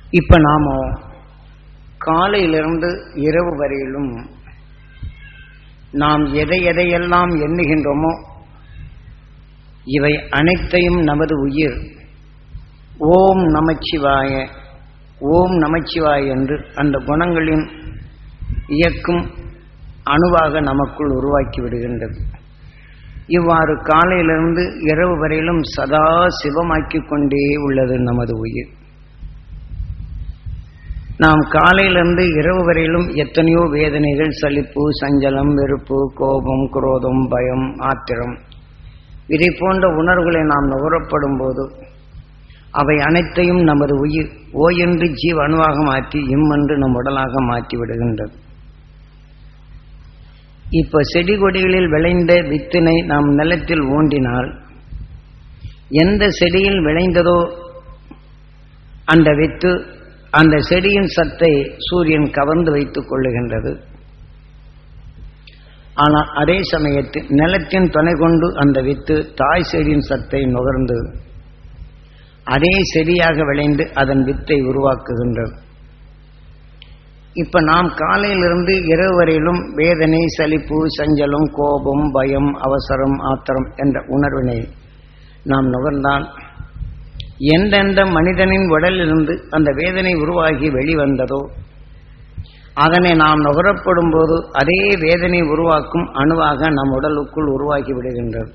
இப்ப நாம காலையிலிருந்து இரவு வரையிலும் நாம் எதை எதையெல்லாம் எண்ணுகின்றோமோ இவை அனைத்தையும் நமது உயிர் ஓம் நமச்சிவாய ஓம் நமச்சிவாய என்று அந்த குணங்களின் இயக்கும் அணுவாக நமக்குள் உருவாக்கி விடுகின்றது இவ்வாறு காலையிலிருந்து இரவு வரையிலும் சதா சிவமாக்கிக் கொண்டே உள்ளது நமது உயிர் நாம் காலையிலிருந்து இரவு வரையிலும் எத்தனையோ வேதனைகள் சலிப்பு சஞ்சலம் வெறுப்பு கோபம் குரோதம் பயம் ஆத்திரம் இதை போன்ற உணர்வுகளை நாம் நுகரப்படும் போது அவை அனைத்தையும் நமது உயிர் ஓ என்று ஜீவ அணுவாக மாற்றி இம் என்று நம் உடலாக மாற்றி விடுகின்றது இப்ப செடி கொடிகளில் விளைந்த வித்தினை நாம் நிலத்தில் ஊண்டினால் எந்த செடியில் விளைந்ததோ அந்த வித்து அந்த செடியின் சத்தை சூரியன் கவர்ந்து வைத்துக் கொள்ளுகின்றது ஆனால் அதே சமயத்தில் நிலத்தின் துணை கொண்டு அந்த வித்து தாய் செடியின் சத்தை நுகர்ந்து அதே செடியாக விளைந்து அதன் வித்தை உருவாக்குகின்றது இப்ப நாம் காலையிலிருந்து இரவு வரையிலும் வேதனை சலிப்பு சஞ்சலம் கோபம் பயம் அவசரம் ஆத்திரம் என்ற உணர்வினை நாம் நுகர்ந்தால் எந்தெந்த மனிதனின் உடலிலிருந்து அந்த வேதனை உருவாகி வெளிவந்ததோ அதனை நாம் நுகரப்படும் போது அதே வேதனை உருவாக்கும் அணுவாக நம் உடலுக்குள் உருவாகி விடுகின்றது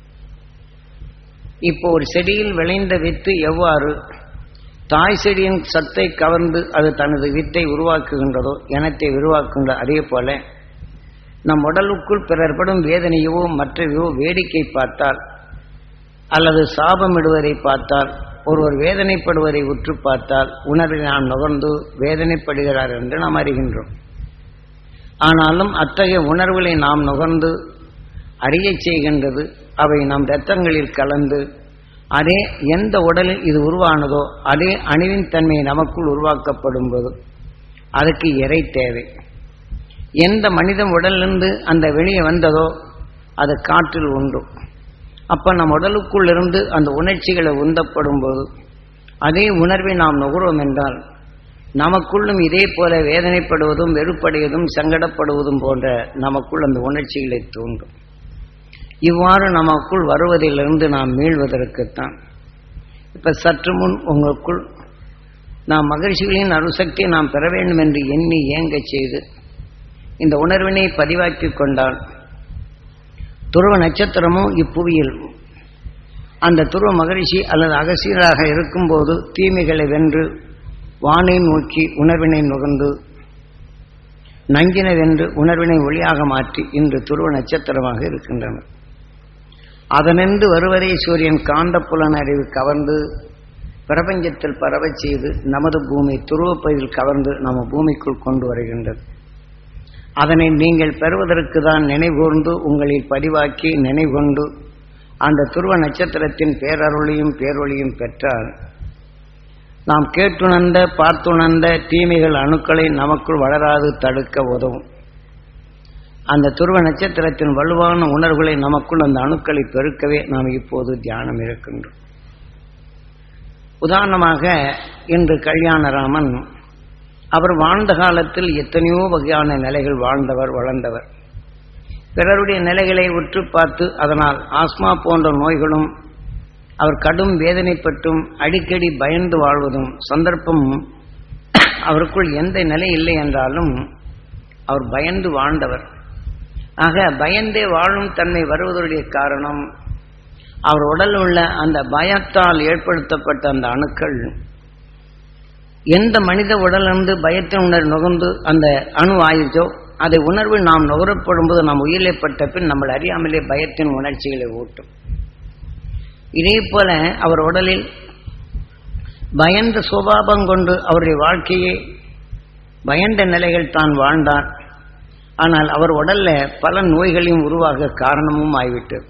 இப்போ ஒரு செடியில் விளைந்த வித்து எவ்வாறு தாய் செடியின் சத்தை கவர்ந்து அது தனது வித்தை உருவாக்குகின்றதோ இனத்தை உருவாக்குகின்ற அதே போல நம் உடலுக்குள் பிறர்படும் வேதனையவோ மற்றவையோ வேடிக்கை பார்த்தால் அல்லது சாபமிடுவதை பார்த்தால் ஒருவர் வேதனைப்படுவதை உற்று பார்த்தால் உணர்வை நாம் நுகர்ந்து வேதனைப்படுகிறார் என்று நாம் அறிகின்றோம் ஆனாலும் அத்தகைய உணர்வுகளை நாம் நுகர்ந்து அறியச் செய்கின்றது அவை நம் இரத்தங்களில் கலந்து அதே எந்த உடலில் இது உருவானதோ அதே அணுவின் தன்மை நமக்குள் உருவாக்கப்படும் போது அதுக்கு இறை தேவை எந்த மனிதன் உடலிலிருந்து அந்த வெளியே வந்ததோ அது காற்றில் உண்டு அப்ப நம் உடலுக்குள் இருந்து அந்த உணர்ச்சிகளை உந்தப்படும் போது அதே உணர்வை நாம் நுகர்வோம் என்றால் நமக்குள்ளும் இதே போல வேதனைப்படுவதும் வெறுப்படைவதும் சங்கடப்படுவதும் போன்ற நமக்குள் அந்த உணர்ச்சிகளை தூண்டும் இவ்வாறு நமக்குள் வருவதிலிருந்து நாம் மீள்வதற்குத்தான் இப்ப சற்று முன் உங்களுக்குள் நாம் மகிழ்ச்சிகளின் அருசக்தியை நாம் பெற வேண்டும் என்று எண்ணி ஏங்கச் செய்து இந்த உணர்வினை பதிவாக்கி கொண்டால் துருவ நட்சத்திரமும் இப்புவியில் அந்த துருவ மகிழ்ச்சி அல்லது அகசியராக இருக்கும்போது தீமைகளை வென்று வானை நோக்கி உணர்வினை நுகர்ந்து நஞ்சினை வென்று உணர்வினை ஒளியாக மாற்றி இன்று துருவ நட்சத்திரமாக இருக்கின்றன அதனின்று வருவதை சூரியன் காந்த புலன் அறிவு கவர்ந்து பிரபஞ்சத்தில் பரவச் செய்து நமது பூமி துருவப்பகுதியில் கவர்ந்து நம்ம பூமிக்குள் கொண்டு வருகின்றது அதனை நீங்கள் பெறுவதற்கு தான் நினைவுகூர்ந்து உங்களில் பதிவாக்கி நினைவுகொண்டு அந்த துருவ நட்சத்திரத்தின் பேரருளையும் பேரொழியும் பெற்றால் நாம் கேட்டுணர்ந்த பார்த்துணர்ந்த தீமைகள் அணுக்களை நமக்குள் வளராது தடுக்க உதவும் அந்த துருவ நட்சத்திரத்தின் வலுவான உணர்வுகளை நமக்குள் அந்த அணுக்களை பெருக்கவே நாம் இப்போது தியானம் இருக்கின்றோம் உதாரணமாக இன்று கல்யாணராமன் அவர் வாழ்ந்த காலத்தில் எத்தனையோ வகையான நிலைகள் வாழ்ந்தவர் வளர்ந்தவர் பிறருடைய நிலைகளை உற்று பார்த்து அதனால் ஆஸ்மா போன்ற நோய்களும் அவர் கடும் வேதனைப்பட்டும் அடிக்கடி பயந்து வாழ்வதும் சந்தர்ப்பம் அவருக்குள் எந்த நிலை இல்லை என்றாலும் அவர் பயந்து வாழ்ந்தவர் ஆக பயந்தே வாழும் தன்மை வருவதற்குரிய காரணம் அவர் உடல் உள்ள அந்த பயத்தால் ஏற்படுத்தப்பட்ட அந்த அணுக்கள் எந்த மனித உடலிருந்து பயத்தின் உணர்வு நுகர்ந்து அந்த அணு ஆயிடுச்சோ அதை உணர்வு நாம் நுகரப்படும் போது நாம் உயிரிழப்பட்ட பின் நம்மளை அறியாமலே பயத்தின் உணர்ச்சிகளை ஊட்டும் இதே போல அவர் உடலில் பயந்த சுபாவம் கொண்டு அவருடைய வாழ்க்கையை பயந்த நிலைகள் தான் வாழ்ந்தார் ஆனால் அவர் உடல்ல பல நோய்களையும் உருவாக காரணமும் ஆகிவிட்டது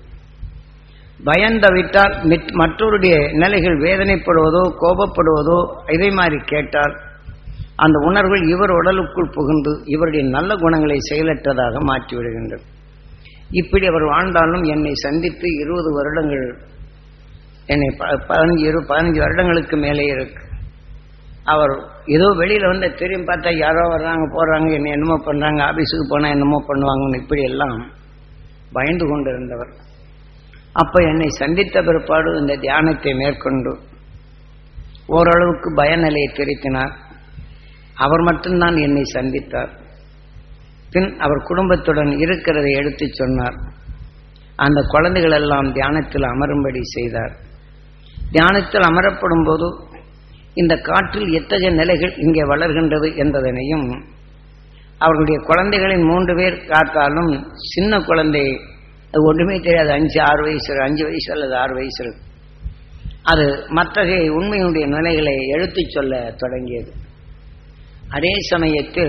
பயந்த விட்டால் மற்றவருடைய நிலைகள் வேதனைப்படுவதோ கோபப்படுவதோ இதை மாதிரி கேட்டால் அந்த உணர்வுகள் இவர் உடலுக்குள் புகுந்து இவருடைய நல்ல குணங்களை செயலற்றதாக மாற்றிவிடுகின்றது இப்படி அவர் வாழ்ந்தாலும் என்னை சந்தித்து இருபது வருடங்கள் என்னை பதினஞ்சு இரு பதினஞ்சு வருடங்களுக்கு மேலே இருக்கு அவர் ஏதோ வெளியில வந்து திரும்பி பார்த்தா யாரோ வர்றாங்க போறாங்க என்ன என்னமோ பண்றாங்க ஆபீஸுக்கு போனா என்னமோ பண்ணுவாங்கன்னு இப்படி எல்லாம் பயந்து கொண்டிருந்தவர் அப்ப என்னை சந்தித்த பிற்பாடு இந்த தியானத்தை மேற்கொண்டு ஓரளவுக்கு பயநிலையை திருத்தினார் அவர் மட்டும்தான் என்னை சந்தித்தார் பின் அவர் குடும்பத்துடன் இருக்கிறதை எடுத்துச் சொன்னார் அந்த குழந்தைகள் எல்லாம் தியானத்தில் அமரும்படி செய்தார் தியானத்தில் அமரப்படும் போது இந்த காற்றில் எத்தகைய நிலைகள் இங்கே வளர்கின்றது என்பதனையும் அவர்களுடைய குழந்தைகளின் மூன்று பேர் காத்தாலும் சின்ன குழந்தை அது ஒன்றுமே தெரியாது அஞ்சு ஆறு வயசு அஞ்சு வயசு அல்லது ஆறு வயசு இருக்கு. அது மற்றகைய உண்மையினுடைய நிலைகளை எடுத்துச் சொல்ல தொடங்கியது அதே சமயத்தில்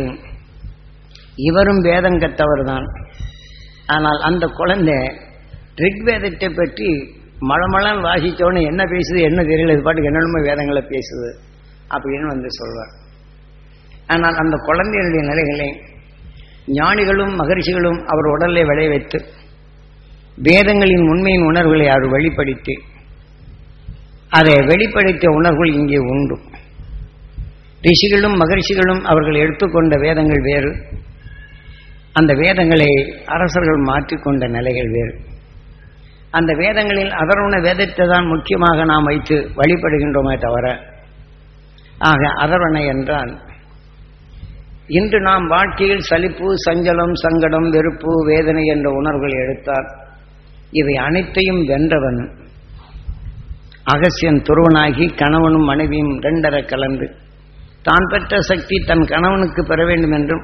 இவரும் வேதம் கற்றவர்தான் ஆனால் அந்த குழந்தை ரிக்வேதத்தை பற்றி மழமழன் வாசித்தோன்னு என்ன பேசுது என்ன தெரியல இது பாட்டுக்கு என்னென்னமோ வேதங்களை பேசுது அப்படின்னு வந்து சொல்வார் ஆனால் அந்த குழந்தைகளுடைய நிலைகளை ஞானிகளும் மகரிஷிகளும் அவர் உடலை விளைய வைத்து வேதங்களின் உண்மையின் உணர்வுகளை அவர் வெளிப்படுத்தி அதை வெளிப்படுத்திய உணர்வுகள் இங்கே உண்டு ரிஷிகளும் மகரிஷிகளும் அவர்கள் எடுத்துக்கொண்ட வேதங்கள் வேறு அந்த வேதங்களை அரசர்கள் மாற்றிக்கொண்ட நிலைகள் வேறு அந்த வேதங்களில் அதர்வண வேதத்தை தான் முக்கியமாக நாம் வைத்து வழிபடுகின்றோமே தவிர ஆக அதர்வணை என்றால் இன்று நாம் வாழ்க்கையில் சலிப்பு சஞ்சலம் சங்கடம் வெறுப்பு வேதனை என்ற உணர்வுகளை எடுத்தால் இவை அனைத்தையும் வென்றவன் அகசியன் துருவனாகி கணவனும் மனைவியும் ரெண்டரை கலந்து தான் பெற்ற சக்தி தன் கணவனுக்கு பெற வேண்டும் என்றும்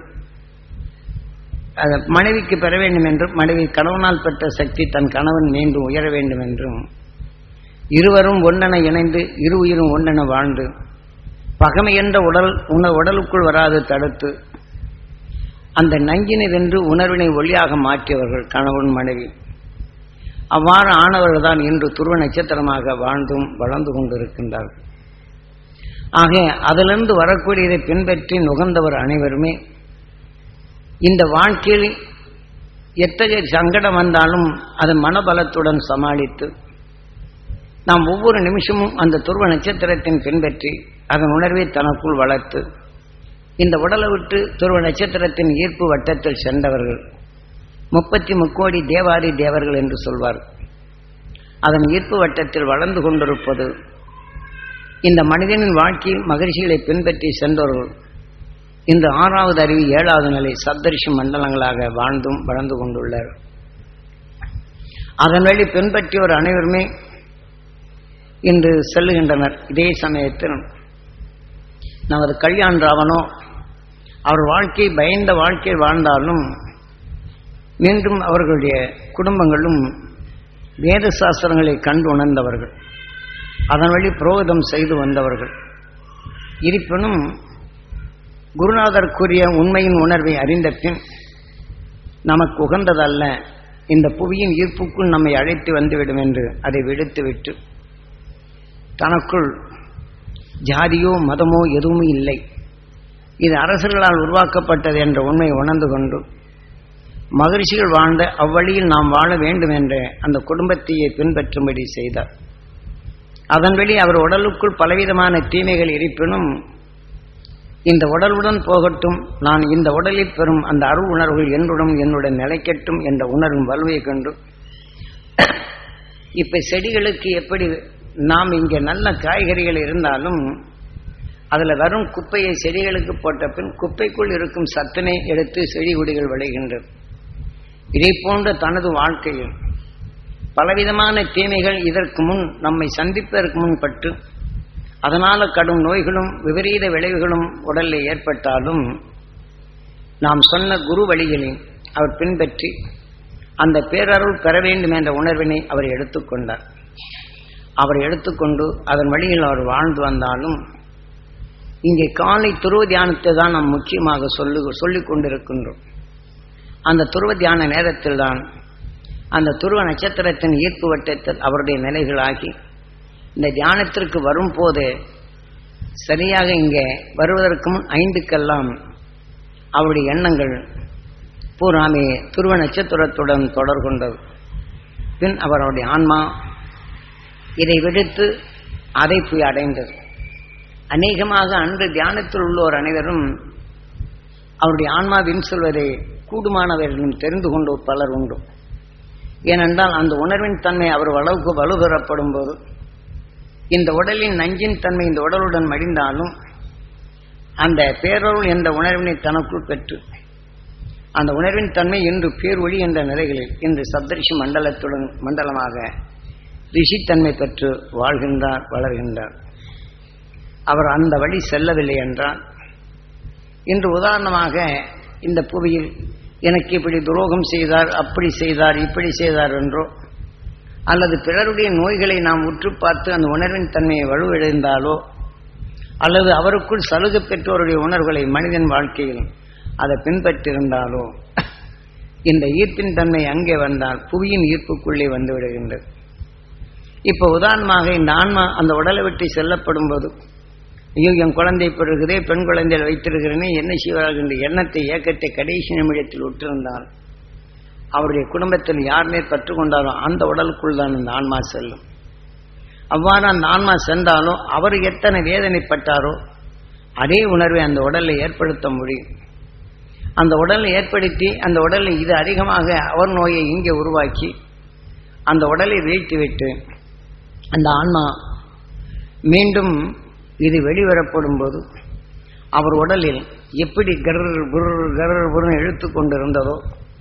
அது மனைவிக்கு பெற வேண்டும் என்றும் மனைவி கணவனால் பெற்ற சக்தி தன் கணவன் மீண்டும் உயர வேண்டும் என்றும் இருவரும் ஒன்றென இணைந்து இரு உயிரும் ஒன்றென வாழ்ந்து பகமை என்ற உடல் உண உடலுக்குள் வராது தடுத்து அந்த நஞ்சினை வென்று உணர்வினை ஒளியாக மாற்றியவர்கள் கணவன் மனைவி அவ்வாறு ஆனவர்கள் தான் இன்று துருவ நட்சத்திரமாக வாழ்ந்தும் வளர்ந்து கொண்டிருக்கின்றார்கள் ஆக அதிலிருந்து வரக்கூடியதை பின்பற்றி நுகர்ந்தவர் அனைவருமே இந்த வாழ்க்கையில் எத்தகைய சங்கடம் வந்தாலும் அதை மனபலத்துடன் சமாளித்து நாம் ஒவ்வொரு நிமிஷமும் அந்த துருவ நட்சத்திரத்தின் பின்பற்றி அதன் உணர்வை தனக்குள் வளர்த்து இந்த உடலை விட்டு துருவ நட்சத்திரத்தின் ஈர்ப்பு வட்டத்தில் சென்றவர்கள் முப்பத்தி முக்கோடி தேவாதி தேவர்கள் என்று சொல்வார் அதன் ஈர்ப்பு வட்டத்தில் வளர்ந்து கொண்டிருப்பது இந்த மனிதனின் வாழ்க்கையில் மகிழ்ச்சிகளை பின்பற்றி சென்றவர்கள் இந்த ஆறாவது அறிவு ஏழாவது நிலை சப்தரிஷி மண்டலங்களாக வாழ்ந்தும் வளர்ந்து கொண்டுள்ளார் அதன் வழி பின்பற்றியோர் அனைவருமே இன்று செல்லுகின்றனர் இதே சமயத்தில் நமது கல்யாண் ராவனோ அவர் வாழ்க்கை பயந்த வாழ்க்கை வாழ்ந்தாலும் மீண்டும் அவர்களுடைய குடும்பங்களும் வேத சாஸ்திரங்களை கண்டு உணர்ந்தவர்கள் அதன் வழி புரோகிதம் செய்து வந்தவர்கள் இருப்பினும் குருநாதர் கூறிய உண்மையின் உணர்வை அறிந்த பின் நமக்கு உகந்ததல்ல இந்த புவியின் ஈர்ப்புக்குள் நம்மை அழைத்து வந்துவிடும் என்று அதை விடுத்துவிட்டு தனக்குள் ஜாதியோ மதமோ எதுவும் இல்லை இது அரசர்களால் உருவாக்கப்பட்டது என்ற உண்மையை உணர்ந்து கொண்டு மகிழ்ச்சிகள் வாழ்ந்த அவ்வழியில் நாம் வாழ வேண்டும் என்ற அந்த குடும்பத்தையே பின்பற்றும்படி செய்தார் அதன் வழி அவர் உடலுக்குள் பலவிதமான தீமைகள் இருப்பினும் இந்த உடலுடன் போகட்டும் நான் இந்த உடலில் பெறும் அந்த அருள் உணர்வுகள் என்னுடன் என்னுடன் நிலைக்கட்டும் என்ற உணர்வும் வலுவை கண்டு இப்ப செடிகளுக்கு எப்படி நாம் இங்கே நல்ல காய்கறிகள் இருந்தாலும் அதுல வரும் குப்பையை செடிகளுக்கு போட்ட பின் குப்பைக்குள் இருக்கும் சத்தினை எடுத்து செடி கொடிகள் விளைகின்றது இதை போன்ற தனது வாழ்க்கையில் பலவிதமான தீமைகள் இதற்கு முன் நம்மை சந்திப்பதற்கு முன் பட்டு அதனால கடும் நோய்களும் விபரீத விளைவுகளும் உடலில் ஏற்பட்டாலும் நாம் சொன்ன குரு வழிகளில் அவர் பின்பற்றி அந்த பேரருள் பெற வேண்டும் என்ற உணர்வினை அவர் எடுத்துக்கொண்டார் அவர் எடுத்துக்கொண்டு அதன் வழியில் அவர் வாழ்ந்து வந்தாலும் இங்கே காலை துருவ தியானத்தை தான் நாம் முக்கியமாக சொல்லு சொல்லிக் கொண்டிருக்கின்றோம் அந்த துருவ தியான நேரத்தில் தான் அந்த துருவ நட்சத்திரத்தின் ஈர்ப்பு வட்டத்தில் அவருடைய நிலைகளாகி இந்த தியானத்திற்கு வரும்போது சரியாக இங்கே வருவதற்கு முன் ஐந்துக்கெல்லாம் அவருடைய எண்ணங்கள் பூராமே துருவ நட்சத்திரத்துடன் தொடர் கொண்டது பின் அவருடைய ஆன்மா இதை விடுத்து அதை போய் அடைந்தது அநேகமாக அன்று தியானத்தில் உள்ளோர் அனைவரும் அவருடைய ஆன்மாவின் சொல்வதை கூடுமானவர்களும் தெரிந்து கொண்டு பலர் உண்டு ஏனென்றால் அந்த உணர்வின் தன்மை அவர் வளவுக்கு வலுபெறப்படும் போது இந்த உடலின் நஞ்சின் தன்மை இந்த உடலுடன் மடிந்தாலும் அந்த பேரருள் என்ற உணர்வினை தனக்குள் பெற்று அந்த உணர்வின் தன்மை இன்று பேர்வழி என்ற நிலைகளில் இன்று சப்தரிஷி மண்டலத்துடன் மண்டலமாக ரிஷித்தன்மை பெற்று வாழ்கின்றார் வளர்கின்றார் அவர் அந்த வழி செல்லவில்லை என்றால் இன்று உதாரணமாக இந்த புவியில் எனக்கு இப்படி துரோகம் செய்தார் அப்படி செய்தார் இப்படி செய்தார் என்றோ அல்லது பிறருடைய நோய்களை நாம் உற்று பார்த்து அந்த உணர்வின் தன்மையை வலுவிழந்தாலோ அல்லது அவருக்குள் சலுகை பெற்றோருடைய உணர்வுகளை மனிதன் வாழ்க்கையில் அதை பின்பற்றிருந்தாலோ இந்த ஈர்ப்பின் தன்மை அங்கே வந்தால் புவியின் ஈர்ப்புக்குள்ளே வந்து விடுகின்றது இப்போ உதாரணமாக இந்த ஆன்மா அந்த உடலை விட்டு செல்லப்படும் போது ஐயோ என் குழந்தை பிறகுதே பெண் குழந்தைகள் வைத்திருக்கிறேனே என்ன செய்வார்கள் என்ற எண்ணத்தை ஏக்கத்தை கடைசி நிமிடத்தில் விட்டிருந்தால் அவருடைய குடும்பத்தில் யார் மேல் பற்று கொண்டாலும் அந்த உடலுக்குள் தான் அந்த ஆன்மா செல்லும் அவ்வாறு அந்த ஆன்மா சென்றாலும் அவர் எத்தனை வேதனைப்பட்டாரோ அதே உணர்வை அந்த உடலை ஏற்படுத்த முடியும் அந்த உடலை ஏற்படுத்தி அந்த உடலை இது அதிகமாக அவர் நோயை இங்கே உருவாக்கி அந்த உடலை வீழ்த்திவிட்டு அந்த ஆன்மா மீண்டும் இது வெளிவரப்படும் போது அவர் உடலில் எப்படி கர் குர் கர் குர்னு இழுத்து கொண்டிருந்ததோ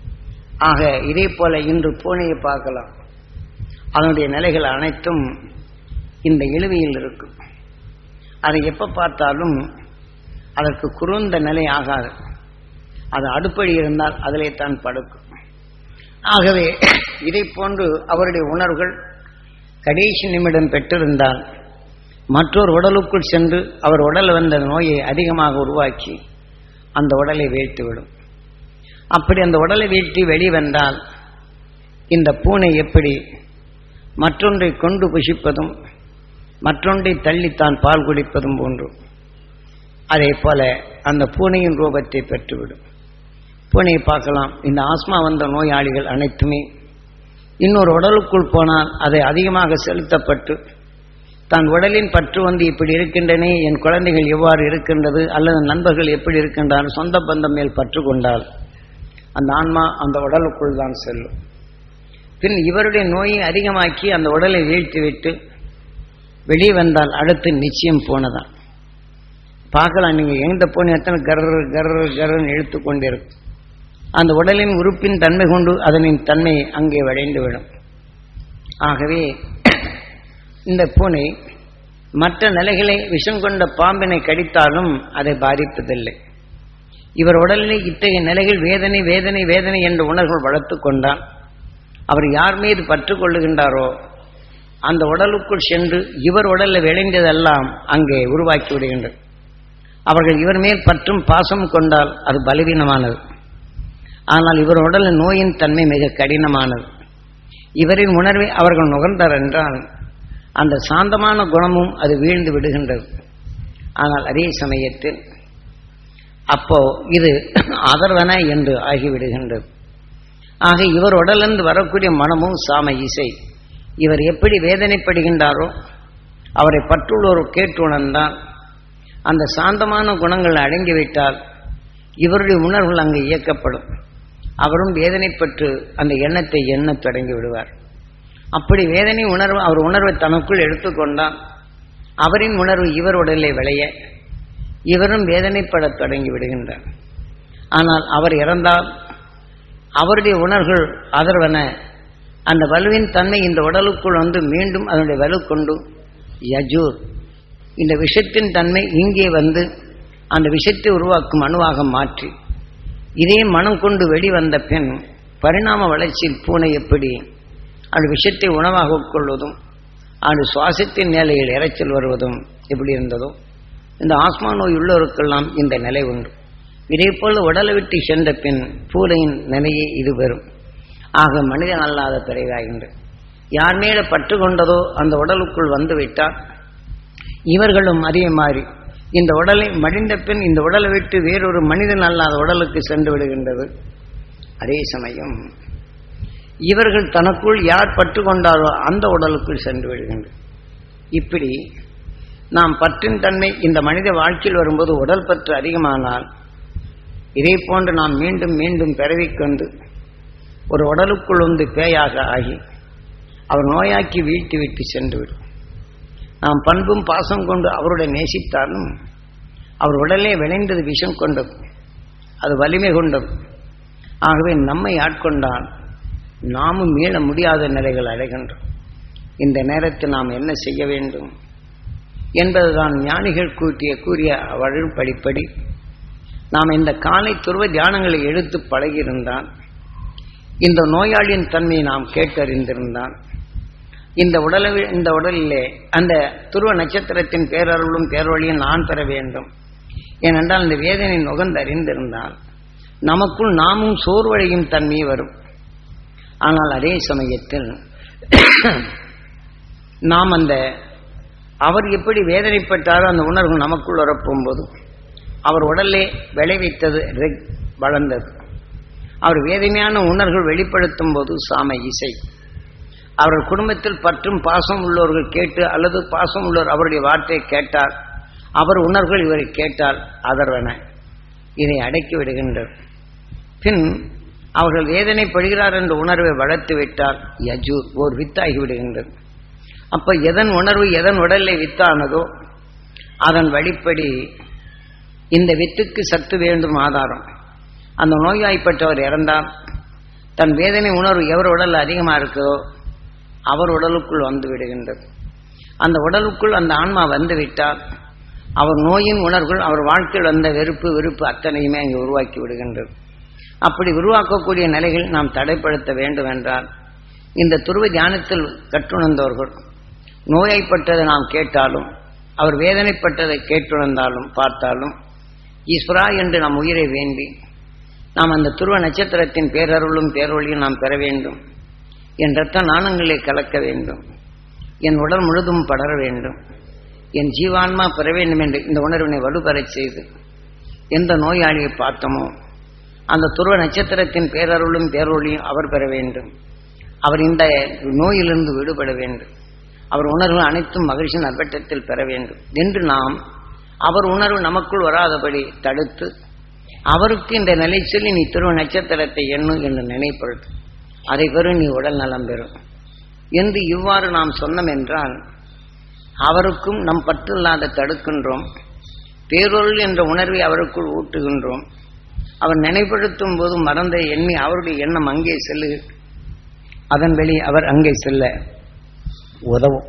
ஆக இதே போல இன்று பூனையை பார்க்கலாம் அதனுடைய நிலைகள் அனைத்தும் இந்த இழுவையில் இருக்கும் அதை எப்போ பார்த்தாலும் அதற்கு குறுந்த நிலை ஆகாது அது அடுப்படி இருந்தால் அதிலே தான் படுக்கும் ஆகவே இதை போன்று அவருடைய உணர்வுகள் கடைசி நிமிடம் பெற்றிருந்தால் மற்றொரு உடலுக்குள் சென்று அவர் உடல் வந்த நோயை அதிகமாக உருவாக்கி அந்த உடலை வீழ்த்திவிடும் அப்படி அந்த உடலை வீழ்த்தி வெளிவந்தால் இந்த பூனை எப்படி மற்றொன்றை கொண்டு புஷிப்பதும் மற்றொன்றை தள்ளித்தான் பால் குடிப்பதும் போன்று அதே போல அந்த பூனையின் ரூபத்தை பெற்றுவிடும் பூனையை பார்க்கலாம் இந்த ஆஸ்மா வந்த நோயாளிகள் அனைத்துமே இன்னொரு உடலுக்குள் போனால் அதை அதிகமாக செலுத்தப்பட்டு தன் உடலின் பற்று வந்து இப்படி இருக்கின்றனே என் குழந்தைகள் எவ்வாறு இருக்கின்றது அல்லது நண்பர்கள் எப்படி இருக்கின்றார் சொந்த பந்தம் மேல் பற்று கொண்டால் அந்த ஆன்மா அந்த உடலுக்குள் தான் செல்லும் பின் இவருடைய நோயை அதிகமாக்கி அந்த உடலை வீழ்த்திவிட்டு வெளியே வந்தால் அடுத்து நிச்சயம் போனதான் பார்க்கலாம் நீங்க எந்த போன எத்தனை கர் கர் கர்ன்னு இழுத்து கொண்டிருக்கும் அந்த உடலின் உறுப்பின் தன்மை கொண்டு அதனின் தன்மை அங்கே வளைந்துவிடும் ஆகவே இந்த பூனை மற்ற நிலைகளை விஷம் கொண்ட பாம்பினை கடித்தாலும் அதை பாதிப்பதில்லை இவர் உடலில் இத்தகைய நிலைகள் வேதனை வேதனை வேதனை என்ற உணர்வுகள் வளர்த்து கொண்டால் அவர் யார் மீது பற்று கொள்ளுகின்றாரோ அந்த உடலுக்குள் சென்று இவர் உடலில் விளைந்ததெல்லாம் அங்கே உருவாக்கி விடுகின்றது அவர்கள் இவர் மேல் பற்றும் பாசம் கொண்டால் அது பலவீனமானது ஆனால் இவர் உடலின் நோயின் தன்மை மிக கடினமானது இவரின் உணர்வை அவர்கள் நுகர்ந்தார் என்றால் அந்த சாந்தமான குணமும் அது வீழ்ந்து விடுகின்றது ஆனால் அதே சமயத்தில் அப்போ இது அதர்வன என்று ஆகிவிடுகின்றது ஆக இவர் உடலிருந்து வரக்கூடிய மனமும் சாம இசை இவர் எப்படி வேதனைப்படுகின்றாரோ அவரை பற்றுள்ளோர் கேட்டு உணர்ந்தால் அந்த சாந்தமான குணங்கள் அடங்கிவிட்டால் இவருடைய உணர்வுகள் அங்கு இயக்கப்படும் அவரும் வேதனைப்பட்டு அந்த எண்ணத்தை எண்ணத் தொடங்கி விடுவார் அப்படி வேதனை உணர்வு அவர் உணர்வை தனக்குள் எடுத்துக்கொண்டால் அவரின் உணர்வு இவர் உடலை விளைய இவரும் வேதனைப்படத் தொடங்கி விடுகின்றார் ஆனால் அவர் இறந்தால் அவருடைய உணர்வுகள் அதர்வன அந்த வலுவின் தன்மை இந்த உடலுக்குள் வந்து மீண்டும் அதனுடைய வலு கொண்டு யஜூர் இந்த விஷத்தின் தன்மை இங்கே வந்து அந்த விஷத்தை உருவாக்கும் அணுவாக மாற்றி இதே மனம் கொண்டு வெளிவந்த பின் பரிணாம வளர்ச்சியில் பூனை எப்படி அந்த விஷத்தை உணவாக உட்கொள்வதும் அது சுவாசத்தின் நிலையில் இறைச்சல் வருவதும் எப்படி இருந்ததோ இந்த ஆஸ்மா நோய் உள்ளவருக்கெல்லாம் இந்த நிலை உண்டு இதே போல உடலை விட்டு சென்ற பின் பூனையின் நிலையை இது பெறும் ஆக மனிதன் அல்லாத பிறகாகின்றது யார் மேல பற்று கொண்டதோ அந்த உடலுக்குள் வந்து விட்டால் இவர்களும் அதே மாதிரி இந்த உடலை மடிந்த பின் இந்த உடலை விட்டு வேறொரு மனிதன் அல்லாத உடலுக்கு சென்று விடுகின்றது அதே சமயம் இவர்கள் தனக்குள் யார் பற்று கொண்டாரோ அந்த உடலுக்குள் சென்று விடுகின்றது இப்படி நாம் பற்றின் தன்மை இந்த மனித வாழ்க்கையில் வரும்போது உடல் பற்று அதிகமானால் இதை போன்று நாம் மீண்டும் மீண்டும் பிறவிக்கொண்டு ஒரு உடலுக்குள் வந்து பேயாக ஆகி அவர் நோயாக்கி வீழ்த்தி விட்டு சென்றுவிடும் நாம் பண்பும் பாசம் கொண்டு அவருடைய நேசித்தாலும் அவர் உடலே விளைந்தது விஷம் கொண்டது அது வலிமை கொண்டது ஆகவே நம்மை ஆட்கொண்டால் நாமும் மீள முடியாத நிலைகள் அடைகின்றோம் இந்த நேரத்தில் நாம் என்ன செய்ய வேண்டும் என்பதுதான் ஞானிகள் கூட்டிய கூறிய வழிப்படிப்படி நாம் இந்த காலை துருவ தியானங்களை எடுத்து பழகியிருந்தால் இந்த நோயாளியின் தன்மையை நாம் கேட்டறிந்திருந்தால் இந்த உடல இந்த உடலிலே அந்த துருவ நட்சத்திரத்தின் பேரருளும் பேரொழியும் நான் பெற வேண்டும் ஏனென்றால் இந்த வேதனை நுகர்ந்து அறிந்திருந்தால் நமக்குள் நாமும் சோர்வடையும் தன்மை வரும் ஆனால் அதே சமயத்தில் நாம் அந்த அவர் எப்படி வேதனைப்பட்டாரோ அந்த உணர்வு நமக்குள் வரப்போகும்போது அவர் உடலே விளைவித்தது ரெக் வளர்ந்தது அவர் வேதனையான உணர்வுகள் வெளிப்படுத்தும் போது சாம இசை அவர்கள் குடும்பத்தில் பற்றும் பாசம் உள்ளவர்கள் கேட்டு அல்லது பாசம் உள்ளவர் அவருடைய வார்த்தையை கேட்டால் அவர் உணர்வுகள் இவரை கேட்டால் அதர்வன இதை அடக்கி விடுகின்றார் பின் அவர்கள் வேதனைப்படுகிறார் என்ற உணர்வை வளர்த்து விட்டால் யஜூர் ஓர் வித்தாகி விடுகின்றது அப்ப எதன் உணர்வு எதன் உடலை வித்தானதோ அதன் வழிப்படி இந்த வித்துக்கு சத்து வேண்டும் ஆதாரம் அந்த நோய்வாய்ப்பட்டவர் இறந்தால் தன் வேதனை உணர்வு எவர் உடல் அதிகமாக இருக்குதோ அவர் உடலுக்குள் வந்து விடுகின்றது அந்த உடலுக்குள் அந்த ஆன்மா வந்து விட்டால் அவர் நோயின் உணர்வுகள் அவர் வாழ்க்கையில் வந்த வெறுப்பு வெறுப்பு அத்தனையுமே அங்கே உருவாக்கி விடுகின்றது அப்படி உருவாக்கக்கூடிய நிலைகள் நாம் தடைப்படுத்த வேண்டும் என்றால் இந்த துருவ தியானத்தில் கற்றுணர்ந்தவர்கள் நோயைப்பட்டதை நாம் கேட்டாலும் அவர் வேதனைப்பட்டதை கேட்டுணர்ந்தாலும் பார்த்தாலும் ஈஸ்வரா என்று நம் உயிரை வேண்டி நாம் அந்த துருவ நட்சத்திரத்தின் பேரருளும் பேரொழியும் நாம் பெற வேண்டும் என் ரத்த நாணங்களை கலக்க வேண்டும் என் உடல் முழுதும் படர வேண்டும் என் ஜீவான்மா பெற வேண்டும் என்று இந்த உணர்வினை வலுப்பெறச் செய்து எந்த நோயாளியை பார்த்தோமோ அந்த துருவ நட்சத்திரத்தின் பேரருளும் பேரொழியும் அவர் பெற வேண்டும் அவர் இந்த நோயிலிருந்து விடுபட வேண்டும் அவர் உணர்வு அனைத்தும் மகிழ்ச்சி நற்பட்டத்தில் பெற வேண்டும் என்று நாம் அவர் உணர்வு நமக்குள் வராதபடி தடுத்து அவருக்கு இந்த நிலை சொல்லி நீ துருவ நட்சத்திரத்தை எண்ணு என்று நினைப்படுத்து அதை பெறும் நீ உடல் நலம் பெறும் என்று இவ்வாறு நாம் சொன்னோம் என்றால் அவருக்கும் நம் பற்றில்லாத தடுக்கின்றோம் பேரொருள் என்ற உணர்வை அவருக்குள் ஊட்டுகின்றோம் அவர் நினைப்படுத்தும் போது மறந்த எண்ணி அவருடைய எண்ணம் அங்கே செல்லு அதன் வெளி அவர் அங்கே செல்ல உதவும்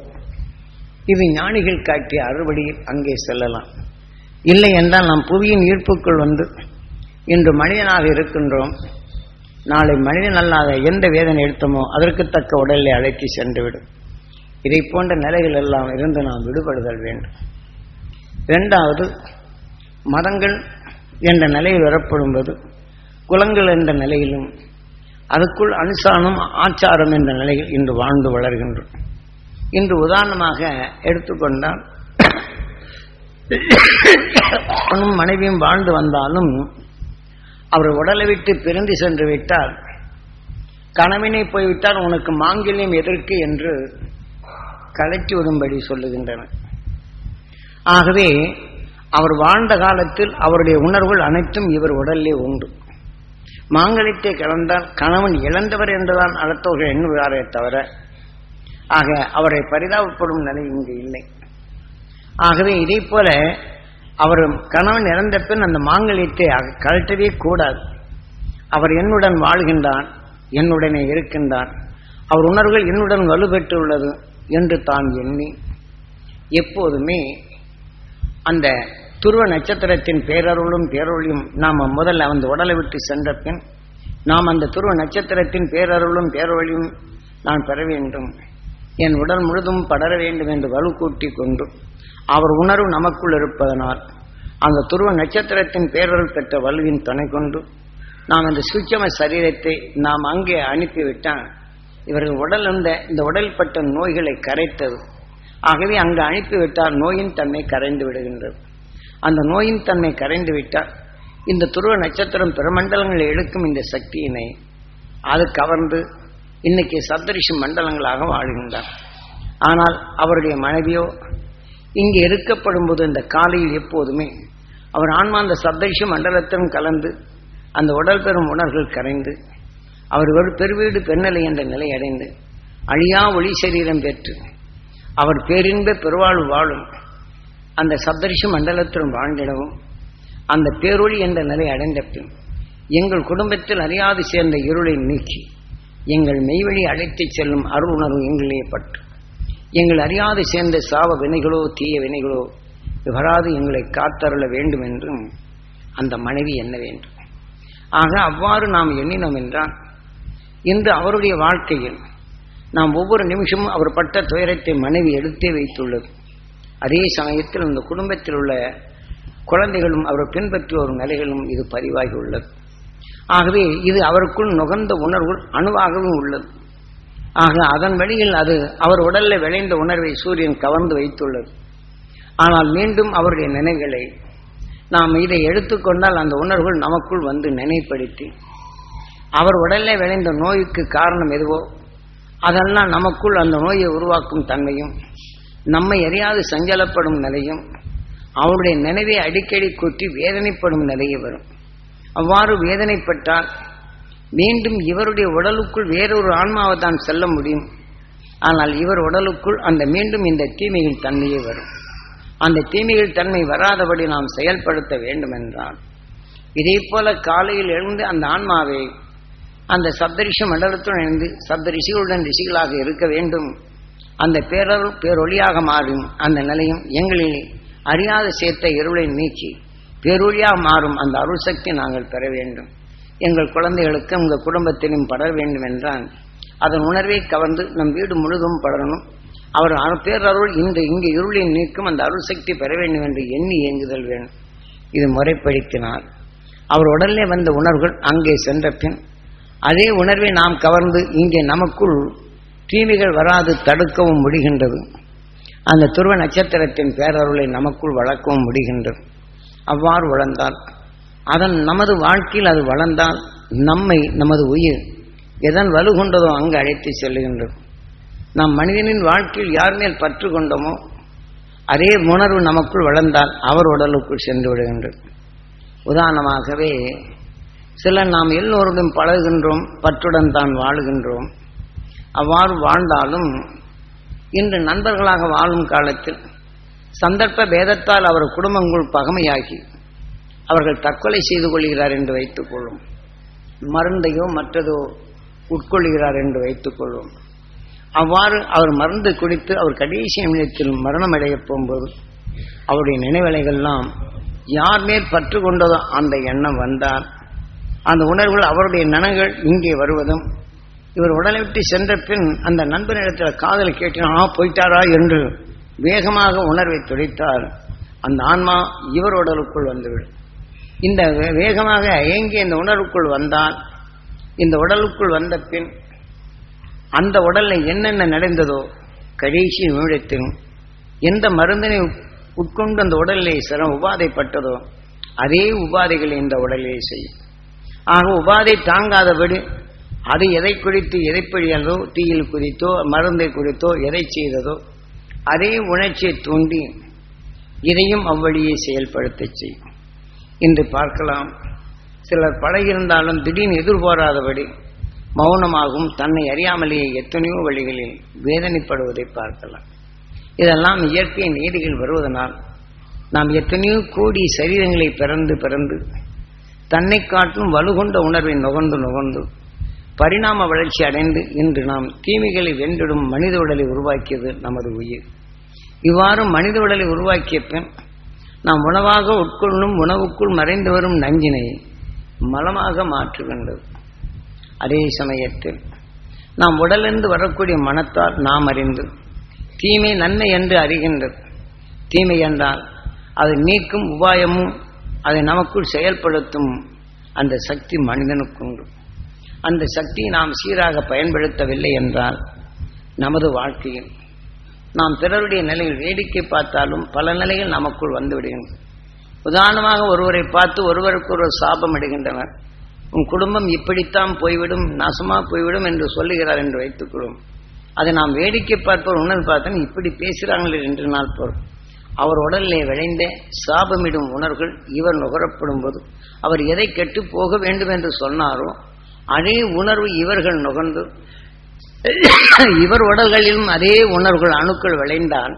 இது ஞானிகள் காட்டிய அறுவடியில் அங்கே செல்லலாம் இல்லை என்றால் நாம் புவியின் ஈர்ப்புக்குள் வந்து இன்று மனிதனாக இருக்கின்றோம் நாளை மனிதன் அல்லாத எந்த வேதனை எடுத்தோமோ அதற்கு தக்க உடலை அழைத்து சென்றுவிடும் இதை போன்ற நிலைகள் எல்லாம் இருந்து நாம் விடுபடுதல் வேண்டும் இரண்டாவது மதங்கள் என்ற நிலையில் வரப்படும்போது குலங்கள் என்ற நிலையிலும் அதுக்குள் அனுசானம் ஆச்சாரம் என்ற நிலையில் இன்று வாழ்ந்து வளர்கின்றோம் இன்று உதாரணமாக எடுத்துக்கொண்டால் அவனும் மனைவியும் வாழ்ந்து வந்தாலும் அவர் உடலை விட்டு பிரிந்து சென்று விட்டால் கணவனை போய்விட்டால் உனக்கு மாங்கல்யம் எதற்கு என்று கலட்டி விடும்படி சொல்லுகின்றனர் ஆகவே அவர் வாழ்ந்த காலத்தில் அவருடைய உணர்வுகள் அனைத்தும் இவர் உடலிலே உண்டு மாங்கலியத்தை கலந்தால் கணவன் இழந்தவர் என்றுதான் அடுத்தவர்கள் எண்ணுகிறாரே தவிர ஆக அவரை பரிதாபப்படும் நிலை இங்கு இல்லை ஆகவே இதே போல அவர் கணவன் இறந்த பின் அந்த மாங்கலியத்தை கழட்டவே கூடாது அவர் என்னுடன் வாழ்கின்றான் என்னுடனே இருக்கின்றான் அவர் உணர்வுகள் என்னுடன் வலுப்பெற்று உள்ளது என்று தான் எண்ணி எப்போதுமே அந்த துருவ நட்சத்திரத்தின் பேரருளும் பேரொழியும் நாம் முதல்ல அந்த உடலை விட்டு சென்ற பின் நாம் அந்த துருவ நட்சத்திரத்தின் பேரருளும் பேரொழியும் நான் பெற வேண்டும் என் உடல் முழுதும் படர வேண்டும் என்று வலு கூட்டி கொண்டு அவர் உணர்வு நமக்குள் இருப்பதனால் அந்த துருவ நட்சத்திரத்தின் பேரருள் பெற்ற வலுவின் துணை கொண்டு நாம் இந்த சூட்சம சரீரத்தை நாம் அங்கே அனுப்பிவிட்டால் இவர்கள் உடல் இருந்த இந்த உடல் பட்ட நோய்களை கரைத்தது ஆகவே அங்கு அனுப்பிவிட்டால் நோயின் தன்மை கரைந்து விடுகின்றது அந்த நோயின் தன்மை கரைந்து விட்டால் இந்த துருவ நட்சத்திரம் பிரமண்டலங்களை எடுக்கும் இந்த சக்தியினை அது கவர்ந்து இன்னைக்கு சப்தரிஷி மண்டலங்களாக வாழ்கின்றார் ஆனால் அவருடைய மனைவியோ இங்கே இருக்கப்படும் போது இந்த காலையில் எப்போதுமே அவர் ஆன்மா அந்த சப்தரிஷ மண்டலத்திலும் கலந்து அந்த உடல் பெறும் உணர்வுகள் கரைந்து அவர் ஒரு பெருவீடு பெண்ணலை என்ற நிலை அடைந்து அழியா ஒளி சரீரம் பெற்று அவர் பேரின்ப பெருவாழ்வு வாழும் அந்த சப்தரிஷ மண்டலத்திலும் வாழ்ந்திடவும் அந்த பேரொளி என்ற நிலை அடைந்த பின் எங்கள் குடும்பத்தில் அறியாது சேர்ந்த இருளை நீக்கி எங்கள் மெய்வழி அழைத்துச் செல்லும் அருள் உணர்வு எங்களிலே பட்டு எங்கள் அறியாது சேர்ந்த சாவ வினைகளோ தீய வினைகளோ வராது எங்களை காத்தருள வேண்டும் என்றும் அந்த மனைவி எண்ண வேண்டும் ஆக அவ்வாறு நாம் எண்ணினோம் என்றால் இன்று அவருடைய வாழ்க்கையில் நாம் ஒவ்வொரு நிமிஷமும் அவர் பட்ட துயரத்தை மனைவி எடுத்தே வைத்துள்ளது அதே சமயத்தில் அந்த குடும்பத்தில் உள்ள குழந்தைகளும் அவர் பின்பற்றி வரும் நிலைகளும் இது பதிவாகி உள்ளது ஆகவே இது அவருக்குள் நுகர்ந்த உணர்வு அணுவாகவும் உள்ளது ஆக அதன் வழியில் அது அவர் உடல்ல விளைந்த உணர்வை சூரியன் கவர்ந்து வைத்துள்ளது ஆனால் மீண்டும் அவருடைய நினைவுகளை நாம் இதை எடுத்துக்கொண்டால் அந்த உணர்வுகள் நமக்குள் வந்து நினைப்படுத்தி அவர் உடல்ல விளைந்த நோய்க்கு காரணம் எதுவோ அதெல்லாம் நமக்குள் அந்த நோயை உருவாக்கும் தன்மையும் நம்மை அறியாது சஞ்சலப்படும் நிலையும் அவருடைய நினைவை அடிக்கடி கொட்டி வேதனைப்படும் நிலையே வரும் அவ்வாறு வேதனைப்பட்டால் மீண்டும் இவருடைய உடலுக்குள் வேறொரு ஆன்மாவை தான் செல்ல முடியும் ஆனால் இவர் உடலுக்குள் அந்த மீண்டும் இந்த தீமைகள் தன்மையே வரும் அந்த தீமைகள் தன்மை வராதபடி நாம் செயல்படுத்த வேண்டும் என்றால் இதே போல காலையில் எழுந்து அந்த ஆன்மாவை அந்த சப்தரிஷ மண்டலத்துடன் இணைந்து சப்த ரிஷிகளுடன் ரிஷிகளாக இருக்க வேண்டும் அந்த பேரருள் பேரொழியாக மாறும் அந்த நிலையும் எங்களில் அறியாத சேர்த்த இருளை நீக்கி பேரொழியாக மாறும் அந்த அருள் சக்தி நாங்கள் பெற வேண்டும் எங்கள் குழந்தைகளுக்கு உங்கள் குடும்பத்திலும் படர வேண்டும் என்றால் அதன் உணர்வை கவர்ந்து நம் வீடு முழுதும் படரணும் அவர் அரு- பேரருள் இந்த இங்கு இருளை நீக்கும் அந்த அருள் சக்தி பெற வேண்டும் என்று எண்ணி இயங்குதல் வேண்டும் இது முறைப்படுத்தினார் அவர் உடலிலே வந்த உணர்வுகள் அங்கே சென்ற பின் அதே உணர்வை நாம் கவர்ந்து இங்கே நமக்குள் தீமைகள் வராது தடுக்கவும் முடிகின்றது அந்த துருவ நட்சத்திரத்தின் பேரருளை நமக்குள் வளர்க்கவும் முடிகின்றது அவ்வாறு வளர்ந்தால் அதன் நமது வாழ்க்கையில் அது வளர்ந்தால் நம்மை நமது உயிர் எதன் வலுகொண்டதோ அங்கு அழைத்து செல்லுகின்றது நம் மனிதனின் வாழ்க்கையில் யார் மேல் பற்று கொண்டோமோ அதே உணர்வு நமக்குள் வளர்ந்தால் அவர் உடலுக்குள் சென்று விடுகின்றது உதாரணமாகவே சிலர் நாம் எல்லோருடன் பழகுகின்றோம் பற்றுடன் தான் வாழுகின்றோம் அவ்வாறு வாழ்ந்தாலும் இன்று நண்பர்களாக வாழும் காலத்தில் சந்தர்ப்ப பேதத்தால் அவர் குடும்பங்கள் பகமையாகி அவர்கள் தற்கொலை செய்து கொள்கிறார் என்று வைத்துக் கொள்ளும் மருந்தையோ மற்றதோ உட்கொள்கிறார் என்று வைத்துக் கொள்வோம் அவ்வாறு அவர் மருந்து குடித்து அவர் கடைசி நிமிடத்தில் மரணம் அடையப் போகும்போது அவருடைய நினைவலைகள்லாம் யார் மேல் பற்று கொண்டதோ அந்த எண்ணம் வந்தால் அந்த உணர்வுகள் அவருடைய நனங்கள் இங்கே வருவதும் இவர் உடலை விட்டு சென்ற பின் அந்த நண்பனிடத்தில் காதல் கேட்டு ஆ போயிட்டாரா என்று வேகமாக உணர்வை துடைத்தால் அந்த ஆன்மா இவர் உடலுக்குள் வந்துவிடும் இந்த வே- வேகமாக ஏங்கி இந்த உணர்வுக்குள் வந்தால் இந்த உடலுக்குள் வந்த பின் அந்த உடல்ல என்னென்ன நடந்ததோ கடைசி நிமிடத்தில் எந்த மருந்தினை உட்கொண்டு அந்த உடலிலே சிரம் உபாதைப்பட்டதோ அதே உபாதைகளை இந்த உடலிலே செய்யும் ஆக உபாதை தாங்காதபடி அது எதை குறித்து எதை பிழியதோ தீயில் குறித்தோ மருந்தை குறித்தோ எதை செய்ததோ அதே உணர்ச்சியை தூண்டி இதையும் அவ்வழியே செயல்படுத்தச் செய்யும் இன்று பார்க்கலாம் சிலர் பழகியிருந்தாலும் திடீர்னு எதிர்பாராதபடி மௌனமாகவும் தன்னை அறியாமலேயே எத்தனையோ வழிகளில் வேதனைப்படுவதை பார்க்கலாம் இதெல்லாம் இயற்கை நீதிகள் வருவதனால் நாம் எத்தனையோ கோடி சரீரங்களை பிறந்து பிறந்து தன்னை காட்டும் வலுகொண்ட உணர்வை நுகர்ந்து நுகர்ந்து பரிணாம வளர்ச்சி அடைந்து இன்று நாம் தீமைகளை வென்றிடும் மனித உடலை உருவாக்கியது நமது உயிர் இவ்வாறு மனித உடலை உருவாக்கிய பின் நாம் உணவாக உட்கொள்ளும் உணவுக்குள் மறைந்து வரும் நஞ்சினை மலமாக மாற்றுகின்றது அதே சமயத்தில் நாம் உடலிருந்து வரக்கூடிய மனத்தால் நாம் அறிந்து தீமை நன்மை என்று அறிகின்றது தீமை என்றால் அதை நீக்கும் உபாயமும் அதை நமக்குள் செயல்படுத்தும் அந்த சக்தி மனிதனுக்குண்டு அந்த சக்தியை நாம் சீராக பயன்படுத்தவில்லை என்றால் நமது வாழ்க்கையில் நாம் பிறருடைய நிலையில் வேடிக்கை பார்த்தாலும் பல நிலைகள் நமக்குள் வந்து விடுகின்றன உதாரணமாக ஒருவரை பார்த்து ஒருவருக்கு ஒரு சாபம் இடுகின்றனர் உன் குடும்பம் இப்படித்தான் போய்விடும் நாசமா போய்விடும் என்று சொல்லுகிறார் என்று வைத்துக்கொள்வோம் அதை நாம் வேடிக்கை பார்ப்போர் உணர்வு பார்த்தோம் இப்படி பேசுகிறாங்களே என்று நாள் போறோம் அவர் உடலிலே விளைந்த சாபமிடும் உணர்வுகள் இவர் நுகரப்படும் போது அவர் எதை கெட்டு போக வேண்டும் என்று சொன்னாரோ அதே உணர்வு இவர்கள் நுகர்ந்து இவர் உடல்களிலும் அதே உணர்வுகள் அணுக்கள் விளைந்தால்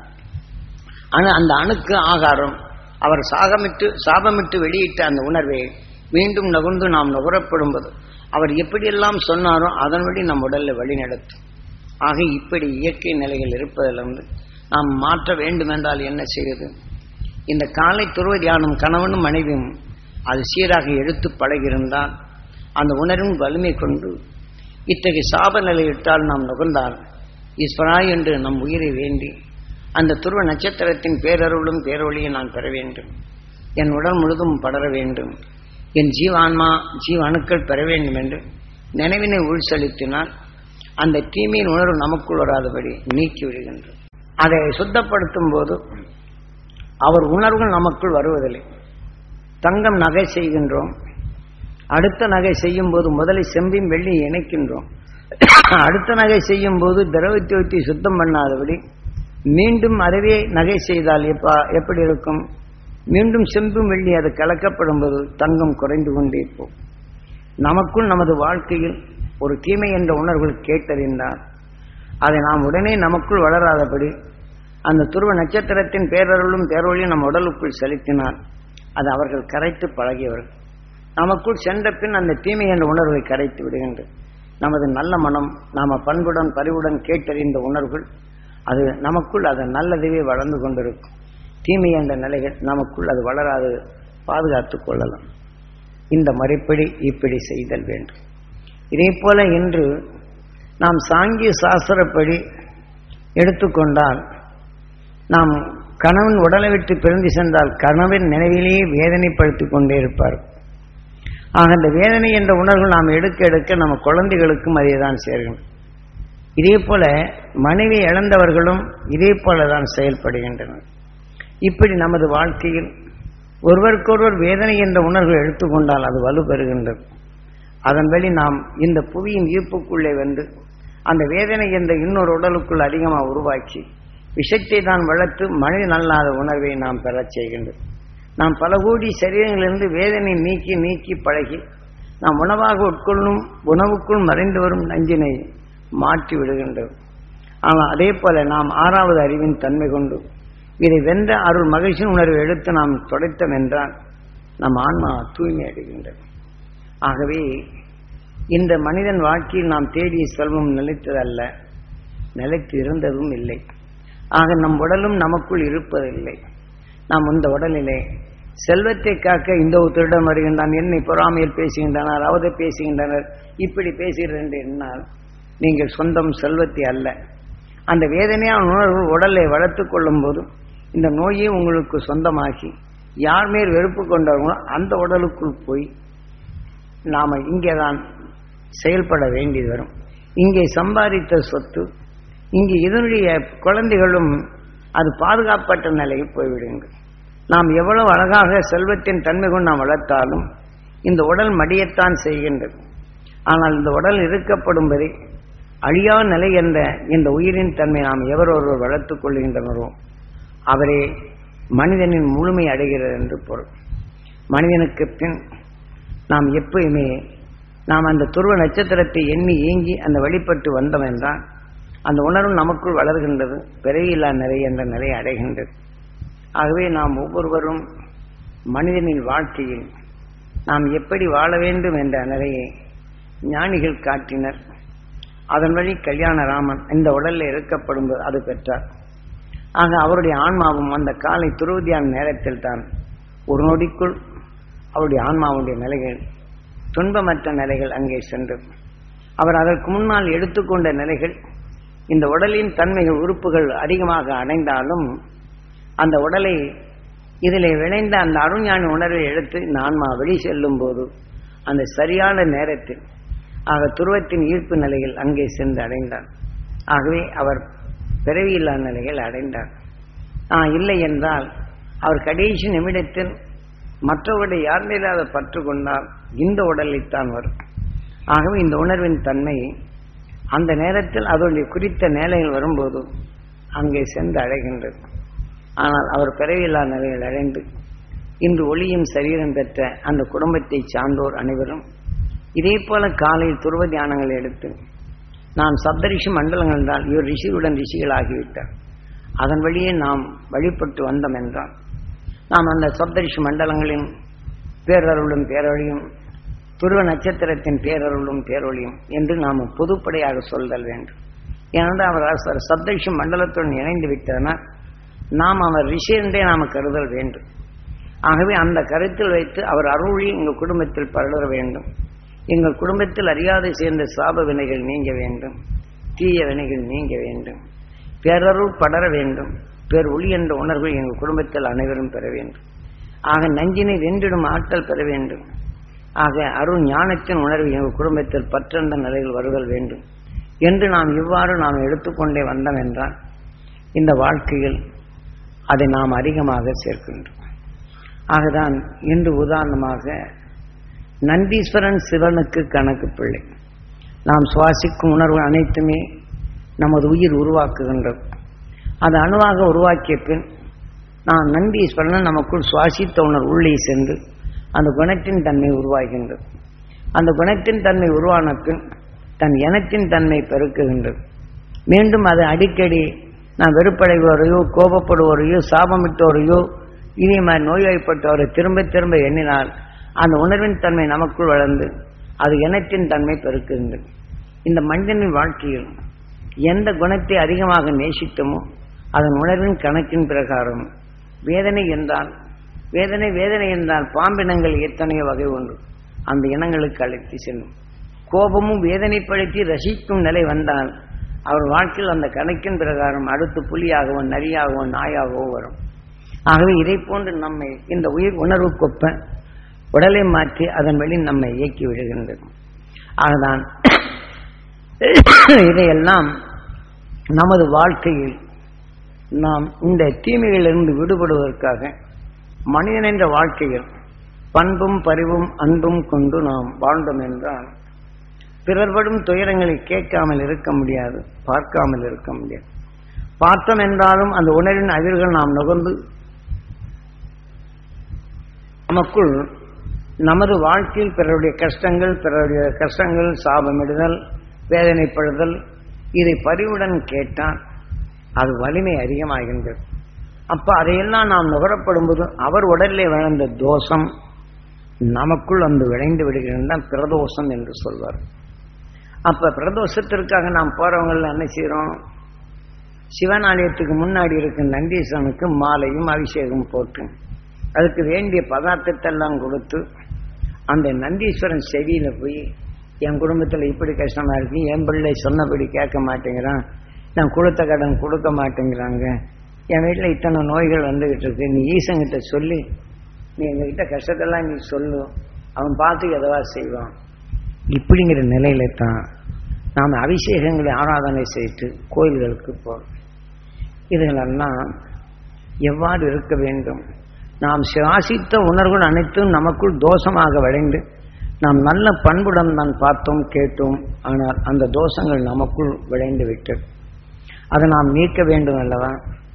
அணு அந்த அணுக்கு ஆகாரம் அவர் சாகமிட்டு சாபமிட்டு வெளியிட்ட அந்த உணர்வை மீண்டும் நுகர்ந்து நாம் நுகரப்படும்போது அவர் எப்படியெல்லாம் சொன்னாரோ அதன்படி நம் உடலில் வழிநடத்தும் ஆக இப்படி இயற்கை நிலைகள் இருப்பதிலிருந்து நாம் மாற்ற வேண்டுமென்றால் என்ன செய்வது இந்த காலை துருவ தியானம் கணவனும் மனைவியும் அது சீராக எடுத்து பழகியிருந்தால் அந்த உணர்வின் வலிமை கொண்டு இத்தகைய சாப நிலையிட்டால் நாம் நுகர்ந்தால் ஈஸ்வரா என்று நம் உயிரை வேண்டி அந்த துருவ நட்சத்திரத்தின் பேரருளும் பேரொழியை நான் பெற வேண்டும் என் உடல் முழுதும் படர வேண்டும் என் ஜீவான்மா ஜீவ அணுக்கள் பெற வேண்டும் என்று நினைவினை உள்செலுத்தினால் அந்த தீமையின் உணர்வு நமக்குள் வராதபடி நீக்கி விடுகின்றது அதை சுத்தப்படுத்தும் போது அவர் உணர்வுகள் நமக்குள் வருவதில்லை தங்கம் நகை செய்கின்றோம் அடுத்த நகை செய்யும் போது முதலில் செம்பின் வெள்ளி இணைக்கின்றோம் அடுத்த நகை செய்யும் போது திரவத்தை ஊற்றி சுத்தம் பண்ணாதபடி மீண்டும் அதுவே நகை செய்தால் எப்ப எப்படி இருக்கும் மீண்டும் செம்பும் வெள்ளி அது கலக்கப்படும் போது தங்கம் குறைந்து கொண்டே போகும் நமக்குள் நமது வாழ்க்கையில் ஒரு தீமை என்ற உணர்வுகள் கேட்டறிந்தால் அதை நாம் உடனே நமக்குள் வளராதபடி அந்த துருவ நட்சத்திரத்தின் பேரருளும் பேரொழியும் நம் உடலுக்குள் செலுத்தினால் அது அவர்கள் கரைத்து பழகியவர்கள் நமக்குள் சென்ற பின் அந்த தீமை என்ற உணர்வை கரைத்து விடுகின்றது நமது நல்ல மனம் நாம பண்புடன் பரிவுடன் கேட்டறிந்த உணர்வுகள் அது நமக்குள் அது நல்லதுவே வளர்ந்து கொண்டிருக்கும் தீமை என்ற நிலைகள் நமக்குள் அது வளராது பாதுகாத்துக் கொள்ளலாம் இந்த முறைப்படி இப்படி செய்தல் வேண்டும் இதே போல இன்று நாம் சாங்கிய சாஸ்திரப்படி எடுத்துக்கொண்டால் நாம் கணவன் உடலை விட்டு பிறந்து சென்றால் கணவன் நினைவிலேயே வேதனைப்படுத்திக் கொண்டே இருப்பார் ஆக அந்த வேதனை என்ற உணர்வு நாம் எடுக்க எடுக்க நம்ம குழந்தைகளுக்கும் அதே தான் சேர்க்கும் இதே போல மனைவி இழந்தவர்களும் இதே போல தான் செயல்படுகின்றனர் இப்படி நமது வாழ்க்கையில் ஒருவருக்கொருவர் வேதனை என்ற உணர்வு எடுத்துக்கொண்டால் அது வலுப்பெறுகின்றது அதன் வழி நாம் இந்த புவியின் ஈர்ப்புக்குள்ளே வந்து அந்த வேதனை என்ற இன்னொரு உடலுக்குள் அதிகமாக உருவாக்கி விஷத்தை தான் வளர்த்து மனித நல்லாத உணர்வை நாம் பெறச் செய்கின்றது நாம் பல கோடி சரீரங்களிலிருந்து வேதனை நீக்கி நீக்கி பழகி நாம் உணவாக உட்கொள்ளும் உணவுக்குள் மறைந்து வரும் நஞ்சினை மாற்றி விடுகின்றது ஆனால் அதே போல நாம் ஆறாவது அறிவின் தன்மை கொண்டு இதை வென்ற அருள் மகிழ்ச்சியின் உணர்வை எடுத்து நாம் தொடைத்தோம் என்றால் நம் ஆன்மா தூய்மை அடைகின்றது ஆகவே இந்த மனிதன் வாழ்க்கையில் நாம் தேடிய செல்வம் நிலைத்ததல்ல நிலைத்து இருந்ததும் இல்லை ஆக நம் உடலும் நமக்குள் இருப்பதில்லை நாம் இந்த உடலிலே செல்வத்தை காக்க இந்த ஒரு திருடம் வருகின்றான் என்னை பொறாமையில் பேசுகின்றனர் அவதை பேசுகின்றனர் இப்படி பேசுகிறேன் என்று என்னால் நீங்கள் சொந்தம் செல்வத்தை அல்ல அந்த வேதனையான உணர்வு உடலை வளர்த்து கொள்ளும் போது இந்த நோயே உங்களுக்கு சொந்தமாகி யார் மேல் வெறுப்பு கொண்டவங்களோ அந்த உடலுக்குள் போய் நாம் இங்கே தான் செயல்பட வேண்டியது வரும் இங்கே சம்பாதித்த சொத்து இங்கே இதனுடைய குழந்தைகளும் அது பாதுகாப்பற்ற நிலையில் போய்விடுங்கள் நாம் எவ்வளவு அழகாக செல்வத்தின் தன்மை கொண்டு நாம் வளர்த்தாலும் இந்த உடல் மடியத்தான் செய்கின்றது ஆனால் இந்த உடல் இருக்கப்படும் வரை அழியா நிலை என்ற இந்த உயிரின் தன்மை நாம் எவர் ஒருவர் வளர்த்துக் கொள்கின்றனரோ அவரே மனிதனின் முழுமை அடைகிறது என்று பொருள் மனிதனுக்கு பின் நாம் எப்பயுமே நாம் அந்த துருவ நட்சத்திரத்தை எண்ணி ஏங்கி அந்த வழிபட்டு வந்தோம் என்றால் அந்த உணர்வு நமக்குள் வளர்கின்றது பிறவியில்லா நிலை என்ற நிலை அடைகின்றது ஆகவே நாம் ஒவ்வொருவரும் மனிதனின் வாழ்க்கையில் நாம் எப்படி வாழ வேண்டும் என்ற நிலையை ஞானிகள் காட்டினர் அதன் வழி கல்யாண ராமன் இந்த உடலில் இருக்கப்படும் அது பெற்றார் ஆக அவருடைய ஆன்மாவும் அந்த காலை துருவதியான நேரத்தில் தான் ஒரு நொடிக்குள் அவருடைய ஆன்மாவுடைய நிலைகள் துன்பமற்ற நிலைகள் அங்கே சென்றது அவர் அதற்கு முன்னால் எடுத்துக்கொண்ட நிலைகள் இந்த உடலின் தன்மைகள் உறுப்புகள் அதிகமாக அடைந்தாலும் அந்த உடலை இதில் விளைந்த அந்த அருஞானி உணர்வை எடுத்து இந்த ஆன்மா வெளி செல்லும் போது அந்த சரியான நேரத்தில் ஆக துருவத்தின் ஈர்ப்பு நிலையில் அங்கே சென்று அடைந்தார் ஆகவே அவர் பிறவியில்லா நிலையில் அடைந்தார் ஆ இல்லை என்றால் அவர் கடைசி நிமிடத்தில் மற்றவருடைய யார் மேலாத பற்று கொண்டால் இந்த உடலைத்தான் வரும் ஆகவே இந்த உணர்வின் தன்மை அந்த நேரத்தில் அதனுடைய குறித்த நிலையில் வரும்போது அங்கே சென்று அடைகின்றது ஆனால் அவர் பிறவியில்லா நிலையில் அடைந்து இன்று ஒளியும் சரீரம் பெற்ற அந்த குடும்பத்தை சார்ந்தோர் அனைவரும் இதே போல காலையில் துருவ தியானங்கள் எடுத்து நான் சப்தரிஷி மண்டலங்கள் என்றால் இவர் ரிஷியுடன் ரிஷிகளாகிவிட்டார் அதன் வழியே நாம் வழிபட்டு வந்தோம் என்றால் நாம் அந்த சப்தரிஷி மண்டலங்களின் பேரருளும் பேரொழியும் துருவ நட்சத்திரத்தின் பேரருளும் பேரொழியும் என்று நாம் பொதுப்படையாக சொல்தல் வேண்டும் ஏனென்றால் அவர் அரசர் சப்தரிஷி மண்டலத்துடன் இணைந்து விட்டதனால் நாம் அவர் ரிஷி என்றே நாம் கருதல் வேண்டும் ஆகவே அந்த கருத்தில் வைத்து அவர் அருளி எங்கள் குடும்பத்தில் பரள வேண்டும் எங்கள் குடும்பத்தில் அறியாதை சேர்ந்த சாப வினைகள் நீங்க வேண்டும் தீய வினைகள் நீங்க வேண்டும் பேரருள் படர வேண்டும் பேர் ஒளி என்ற உணர்வு எங்கள் குடும்பத்தில் அனைவரும் பெற வேண்டும் ஆக நஞ்சினை வென்றிடும் ஆற்றல் பெற வேண்டும் ஆக அருள் ஞானத்தின் உணர்வு எங்கள் குடும்பத்தில் பற்றென்ற நிலையில் வருதல் வேண்டும் என்று நாம் இவ்வாறு நாம் எடுத்துக்கொண்டே வந்தோம் என்றால் இந்த வாழ்க்கையில் அதை நாம் அதிகமாக சேர்க்கின்றோம் ஆகதான் இன்று உதாரணமாக நந்தீஸ்வரன் சிவனுக்கு கணக்கு பிள்ளை நாம் சுவாசிக்கும் உணர்வு அனைத்துமே நமது உயிர் உருவாக்குகின்றது அது அணுவாக உருவாக்கிய பின் நாம் நந்தீஸ்வரன் நமக்குள் சுவாசித்த உணர்வு உள்ளே சென்று அந்த குணத்தின் தன்மை உருவாகின்றது அந்த குணத்தின் தன்மை உருவான பின் தன் இனத்தின் தன்மை பெருக்குகின்றது மீண்டும் அது அடிக்கடி நான் வெறுப்படைவோரையோ கோபப்படுவோரையோ சாபமிட்டோரையோ இதே மாதிரி நோய்வாய்ப்பட்டவரை திரும்ப திரும்ப எண்ணினால் அந்த உணர்வின் தன்மை நமக்குள் வளர்ந்து அது இனத்தின் தன்மை பெருக்குகின்றது இந்த மனிதனின் வாழ்க்கையில் எந்த குணத்தை அதிகமாக நேசித்தமோ அதன் உணர்வின் கணக்கின் பிரகாரம் வேதனை என்றால் வேதனை வேதனை என்றால் பாம்பினங்கள் எத்தனையோ வகை உண்டு அந்த இனங்களுக்கு அழைத்து செல்லும் கோபமும் வேதனைப்படுத்தி ரசிக்கும் நிலை வந்தால் அவர் வாழ்க்கையில் அந்த கணக்கின் பிரகாரம் அடுத்து புலியாகவோ நரியாகவோ நாயாகவோ வரும் ஆகவே இதை போன்று நம்மை இந்த உயிர் உணர்வு கொப்ப உடலை மாற்றி அதன் வழி நம்மை இயக்கி விடுகின்றது ஆகதான் இதையெல்லாம் நமது வாழ்க்கையில் நாம் இந்த தீமைகளிலிருந்து விடுபடுவதற்காக மனிதன் என்ற வாழ்க்கையில் பண்பும் பரிவும் அன்பும் கொண்டு நாம் வாழ்ந்தோம் என்றால் பிறர்படும் துயரங்களை கேட்காமல் இருக்க முடியாது பார்க்காமல் இருக்க முடியாது பார்த்தோம் என்றாலும் அந்த உணர்வின் அதிர்கள் நாம் நுகர்ந்து நமக்குள் நமது வாழ்க்கையில் பிறருடைய கஷ்டங்கள் பிறருடைய கஷ்டங்கள் சாபமிடுதல் வேதனைப்படுதல் இதை பரிவுடன் கேட்டால் அது வலிமை அதிகமாகின்றது அப்ப அதையெல்லாம் நாம் நுகரப்படும்போது அவர் உடலிலே விளைந்த தோஷம் நமக்குள் வந்து விளைந்து விடுகிறது தான் பிரதோஷம் என்று சொல்வார் அப்ப பிரதோஷத்திற்காக நாம் போறவங்க என்ன செய்யறோம் சிவன் ஆலயத்துக்கு முன்னாடி இருக்கும் நந்தீசனுக்கு மாலையும் அபிஷேகம் போட்டு அதுக்கு வேண்டிய பதார்த்தத்தை எல்லாம் கொடுத்து அந்த நந்தீஸ்வரன் செவியில போய் என் குடும்பத்தில் இப்படி கஷ்டமா இருக்கு என் பிள்ளை சொன்னபடி கேட்க மாட்டேங்கிறான் நான் கொடுத்த கடன் கொடுக்க மாட்டேங்கிறாங்க என் வீட்டில் இத்தனை நோய்கள் வந்துகிட்டு இருக்கு நீ ஈசங்கிட்ட சொல்லி நீ எங்ககிட்ட கஷ்டத்தெல்லாம் நீ சொல்லு அவன் பார்த்து எதவா செய்வான் இப்படிங்கிற நிலையில தான் நாம் அபிஷேகங்களை ஆராதனை செய்து கோயில்களுக்கு போகிறோம் இதுகளெல்லாம் எவ்வாறு இருக்க வேண்டும் நாம் சுவாசித்த உணர்வுகள் அனைத்தும் நமக்குள் தோஷமாக விளைந்து நாம் நல்ல பண்புடன் தான் பார்த்தோம் கேட்டோம் ஆனால் அந்த தோஷங்கள் நமக்குள் விளைந்து விட்டது அதை நாம் நீக்க வேண்டும் அல்லவா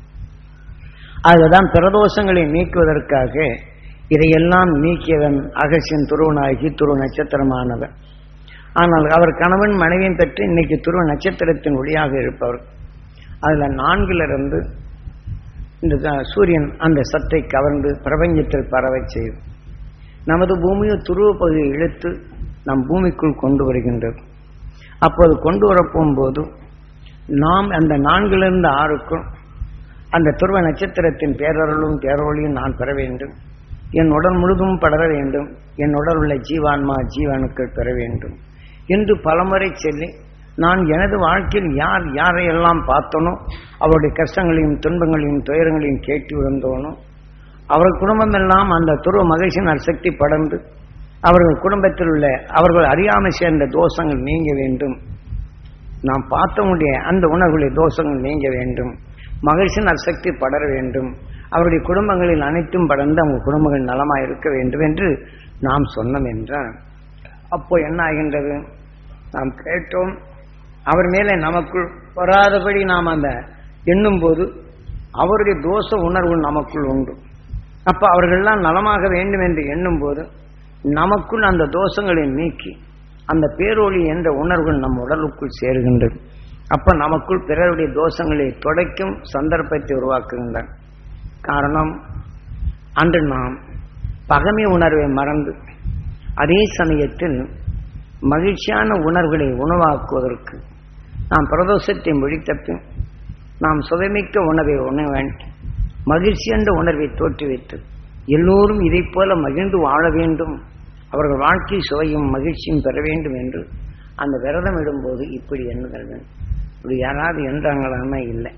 அதுதான் பிரதோஷங்களை நீக்குவதற்காக இதையெல்லாம் நீக்கியவன் அகசியன் துருவனாகி துருவ நட்சத்திரமானவன் ஆனால் அவர் கணவன் மனைவியும் பெற்று இன்னைக்கு துருவ நட்சத்திரத்தின் ஒளியாக இருப்பவர் அதில் நான்கிலிருந்து இந்த த- சூரியன் அந்த சத்தை கவர்ந்து பிரபஞ்சத்தில் பரவச் செய்யும் நமது பூமியை துருவ பகுதியை இழுத்து நம் பூமிக்குள் கொண்டு வருகின்றது அப்போது கொண்டு வரப்போகும்போது நாம் அந்த நான்கிலிருந்து ஆறுக்கும் அந்த துருவ நட்சத்திரத்தின் பேரருளும் பேரொழியும் நான் பெற வேண்டும் என் உடல் முழுதும் படர வேண்டும் என் உடல் உள்ள ஜீவான்மா ஜீவனுக்கள் பெற வேண்டும் என்று பலமுறை சொல்லி நான் எனது வாழ்க்கையில் யார் யாரையெல்லாம் பார்த்தனோ அவருடைய கஷ்டங்களையும் துன்பங்களையும் துயரங்களையும் கேட்டு வந்தோனோ அவர்கள் குடும்பம் எல்லாம் அந்த துருவ மகிழ்ச்சியின் சக்தி படர்ந்து அவர்கள் குடும்பத்தில் உள்ள அவர்கள் அறியாமை சேர்ந்த தோஷங்கள் நீங்க வேண்டும் நாம் பார்த்தவங்களுடைய அந்த உணர்வுடைய தோஷங்கள் நீங்க வேண்டும் மகிழ்ச்சியின் அசக்தி படர வேண்டும் அவருடைய குடும்பங்களில் அனைத்தும் படர்ந்து அவங்க குடும்பங்கள் நலமாக இருக்க வேண்டும் என்று நாம் சொன்னோம் என்றால் அப்போ என்ன ஆகின்றது நாம் கேட்டோம் அவர் மேலே நமக்குள் வராதபடி நாம் அந்த எண்ணும் போது அவருடைய தோஷ உணர்வு நமக்குள் உண்டு அப்ப அவர்கள்லாம் நலமாக வேண்டும் என்று எண்ணும் போது நமக்குள் அந்த தோஷங்களை நீக்கி அந்த பேரொளி என்ற உணர்வுகள் நம் உடலுக்குள் சேருகின்றது அப்ப நமக்குள் பிறருடைய தோஷங்களை துடைக்கும் சந்தர்ப்பத்தை உருவாக்குகின்றன காரணம் அன்று நாம் பகமை உணர்வை மறந்து அதே சமயத்தில் மகிழ்ச்சியான உணர்வுகளை உணவாக்குவதற்கு நாம் பிரதோஷத்தை முடித்தப்ப நாம் சுவைமிக்க உணவை உண வேண்டும் மகிழ்ச்சி என்ற உணர்வை தோற்றுவித்து எல்லோரும் இதைப் போல மகிழ்ந்து வாழ வேண்டும் அவர்கள் வாழ்க்கை சுவையும் மகிழ்ச்சியும் பெற வேண்டும் என்று அந்த விரதம் இடும்போது இப்படி எண்ணுதல் வேண்டும் இப்படி யாராவது என்றாங்களான்னா இல்லை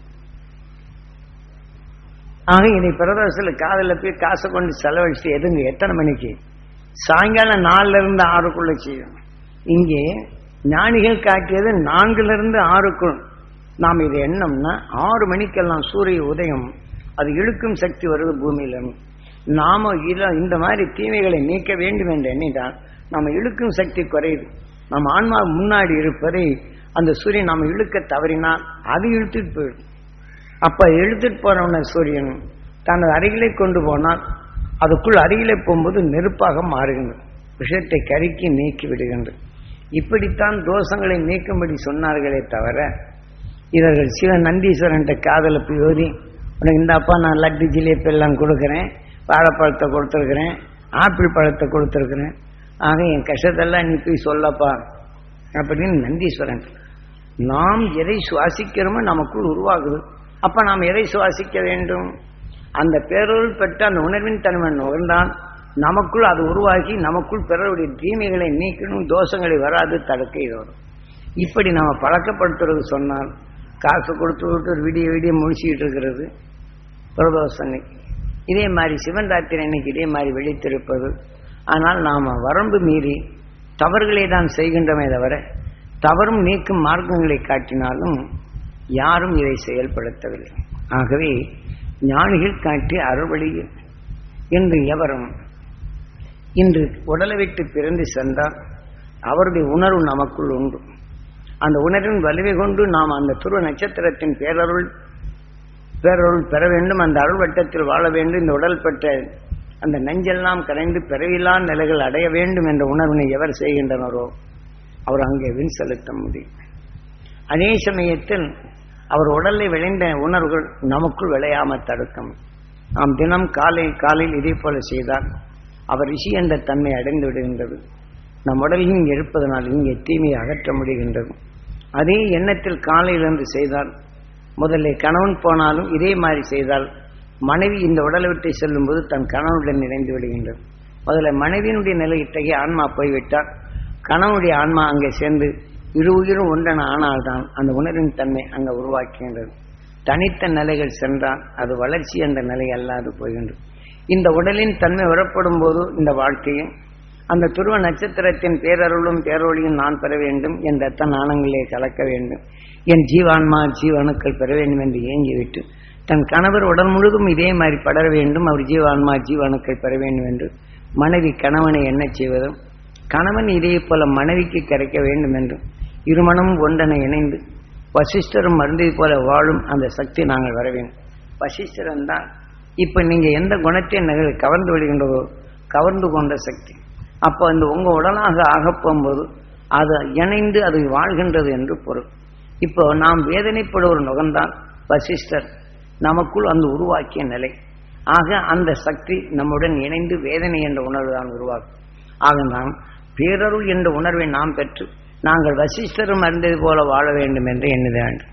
ஆக இதை பிரதோஷத்தில் காதலில் போய் காசை கொண்டு செலவழிச்சு எதுங்க எத்தனை மணிக்கு சாயங்காலம் நாலுல இருந்து ஆறுக்குள்ள செய்யும் இங்கே ஞானிகள் காட்டியது நான்குல இருந்து ஆறுக்குள் நாம் இது எண்ணம்னா ஆறு மணிக்கெல்லாம் சூரிய உதயம் அது இழுக்கும் சக்தி வருது பூமியிலிருந்து நாம இத இந்த மாதிரி தீமைகளை நீக்க வேண்டும் என்று எண்ணினால் நம்ம இழுக்கும் சக்தி குறையுது நம்ம ஆன்மா முன்னாடி இருப்பதை அந்த சூரியன் நம்ம இழுக்க தவறினால் அது இழுத்துட்டு போயிடும் அப்ப இழுத்துட்டு போறவன சூரியன் தனது அருகிலே கொண்டு போனால் அதுக்குள் அருகிலே போகும்போது நெருப்பாக மாறுகின்றது விஷத்தை கருக்கி நீக்கி விடுகின்றது இப்படித்தான் தோஷங்களை நீக்கும்படி சொன்னார்களே தவிர இவர்கள் சிவ நந்தீஸ்வரன்ட்ட காதல போய் ஓதி உனக்கு இந்தாப்பா நான் லட்டு ஜிலேபி எல்லாம் கொடுக்குறேன் வாழைப்பழத்தை கொடுத்துருக்குறேன் ஆப்பிள் பழத்தை கொடுத்துருக்குறேன் ஆக என் கஷ்டத்தெல்லாம் நீ போய் சொல்லப்பா அப்படின்னு நந்தீஸ்வரன் நாம் எதை சுவாசிக்கிறோமோ நமக்குள் உருவாகுது அப்ப நாம் எதை சுவாசிக்க வேண்டும் அந்த பேரொருள் பெற்ற அந்த உணர்வின் தன்மை நுகர்ந்தான் நமக்குள் அது உருவாக்கி நமக்குள் பிறருடைய தீமைகளை நீக்கணும் தோஷங்களை வராது தடுக்க இது வரும் இப்படி நம்ம பழக்கப்படுத்துறது சொன்னால் காசு கொடுத்து விட்டு ஒரு விடிய விடிய முடிச்சுக்கிட்டு இருக்கிறது பிரதோஷம் இதே மாதிரி சிவன் ராத்திரி அன்னைக்கு இதே மாதிரி விழித்திருப்பது ஆனால் நாம் வரம்பு மீறி தவறுகளை தான் செய்கின்றமே தவிர தவறும் நீக்கும் மார்க்கங்களை காட்டினாலும் யாரும் இதை செயல்படுத்தவில்லை ஆகவே ஞானிகள் காட்டிய அறுவழியில் இன்று எவரும் இன்று உடலை விட்டு பிறந்து சென்றால் அவருடைய உணர்வு நமக்குள் உண்டு அந்த உணர்வின் வலிமை கொண்டு நாம் அந்த துருவ நட்சத்திரத்தின் பேரருள் பேரருள் பெற வேண்டும் அந்த அருள் வட்டத்தில் வாழ வேண்டும் இந்த உடல் பெற்ற அந்த நெஞ்செல்லாம் கரைந்து பிறவிலா நிலைகள் அடைய வேண்டும் என்ற உணர்வினை எவர் செய்கின்றனரோ அவர் அங்கே வின் செலுத்த முடியும் அதே சமயத்தில் அவர் உடலில் விளைந்த உணர்வுகள் நமக்குள் விளையாம தடுக்கும் நாம் தினம் காலை காலையில் இதே போல செய்தால் அவர் ரிஷி என்ற தன்மை அடைந்து விடுகின்றது நம் உடலில் இங்கே இருப்பதனால் இங்கே தீமையை அகற்ற முடிகின்றது அதே எண்ணத்தில் காலையிலிருந்து செய்தால் முதல்ல கணவன் போனாலும் இதே மாதிரி செய்தால் மனைவி இந்த உடலை விட்டு செல்லும்போது தன் கணவனுடன் இணைந்து விடுகின்றது முதல்ல மனைவியினுடைய நிலை இத்தகைய ஆன்மா போய்விட்டால் கணவனுடைய ஆன்மா அங்கே சேர்ந்து இரு உயிரும் ஒன்றென ஆனால்தான் அந்த உணர்வின் தன்மை அங்கே உருவாக்குகின்றது தனித்த நிலைகள் சென்றால் அது வளர்ச்சி என்ற நிலை அல்லாது போகின்றது இந்த உடலின் தன்மை வரப்படும் போது இந்த வாழ்க்கையும் அந்த துருவ நட்சத்திரத்தின் பேரருளும் பேரொழியும் நான் பெற வேண்டும் என் ரத்த நாணங்களே கலக்க வேண்டும் என் ஜீவான்மா ஜீவணுக்கள் பெற வேண்டும் என்று ஏங்கிவிட்டு தன் கணவர் உடல் முழுதும் இதே மாதிரி படர வேண்டும் அவர் ஜீவான்மா ஜீவணுக்கள் பெற வேண்டும் என்று மனைவி கணவனை என்ன செய்வதும் கணவன் இதே போல மனைவிக்கு கிடைக்க வேண்டும் என்றும் இருமணம் ஒன்றனை இணைந்து வசிஷ்டரும் மருந்தை போல வாழும் அந்த சக்தி நாங்கள் வர வேண்டும் வசிஷ்டரன் தான் இப்ப நீங்க எந்த குணத்தை நகர் கவர்ந்து விடுகின்றதோ கவர்ந்து கொண்ட சக்தி அப்போ அந்த உங்க உடலாக ஆகப் போகும்போது அது இணைந்து அது வாழ்கின்றது என்று பொருள் இப்போ நாம் வேதனைப்படுவர் நுகர்ந்தால் வசிஷ்டர் நமக்குள் அந்த உருவாக்கிய நிலை ஆக அந்த சக்தி நம்முடன் இணைந்து வேதனை என்ற உணர்வு தான் உருவாக்கும் ஆக நாம் பேரருள் என்ற உணர்வை நாம் பெற்று நாங்கள் வசிஷ்டரும் அறிந்தது போல வாழ வேண்டும் என்று எண்ணுத வேண்டும்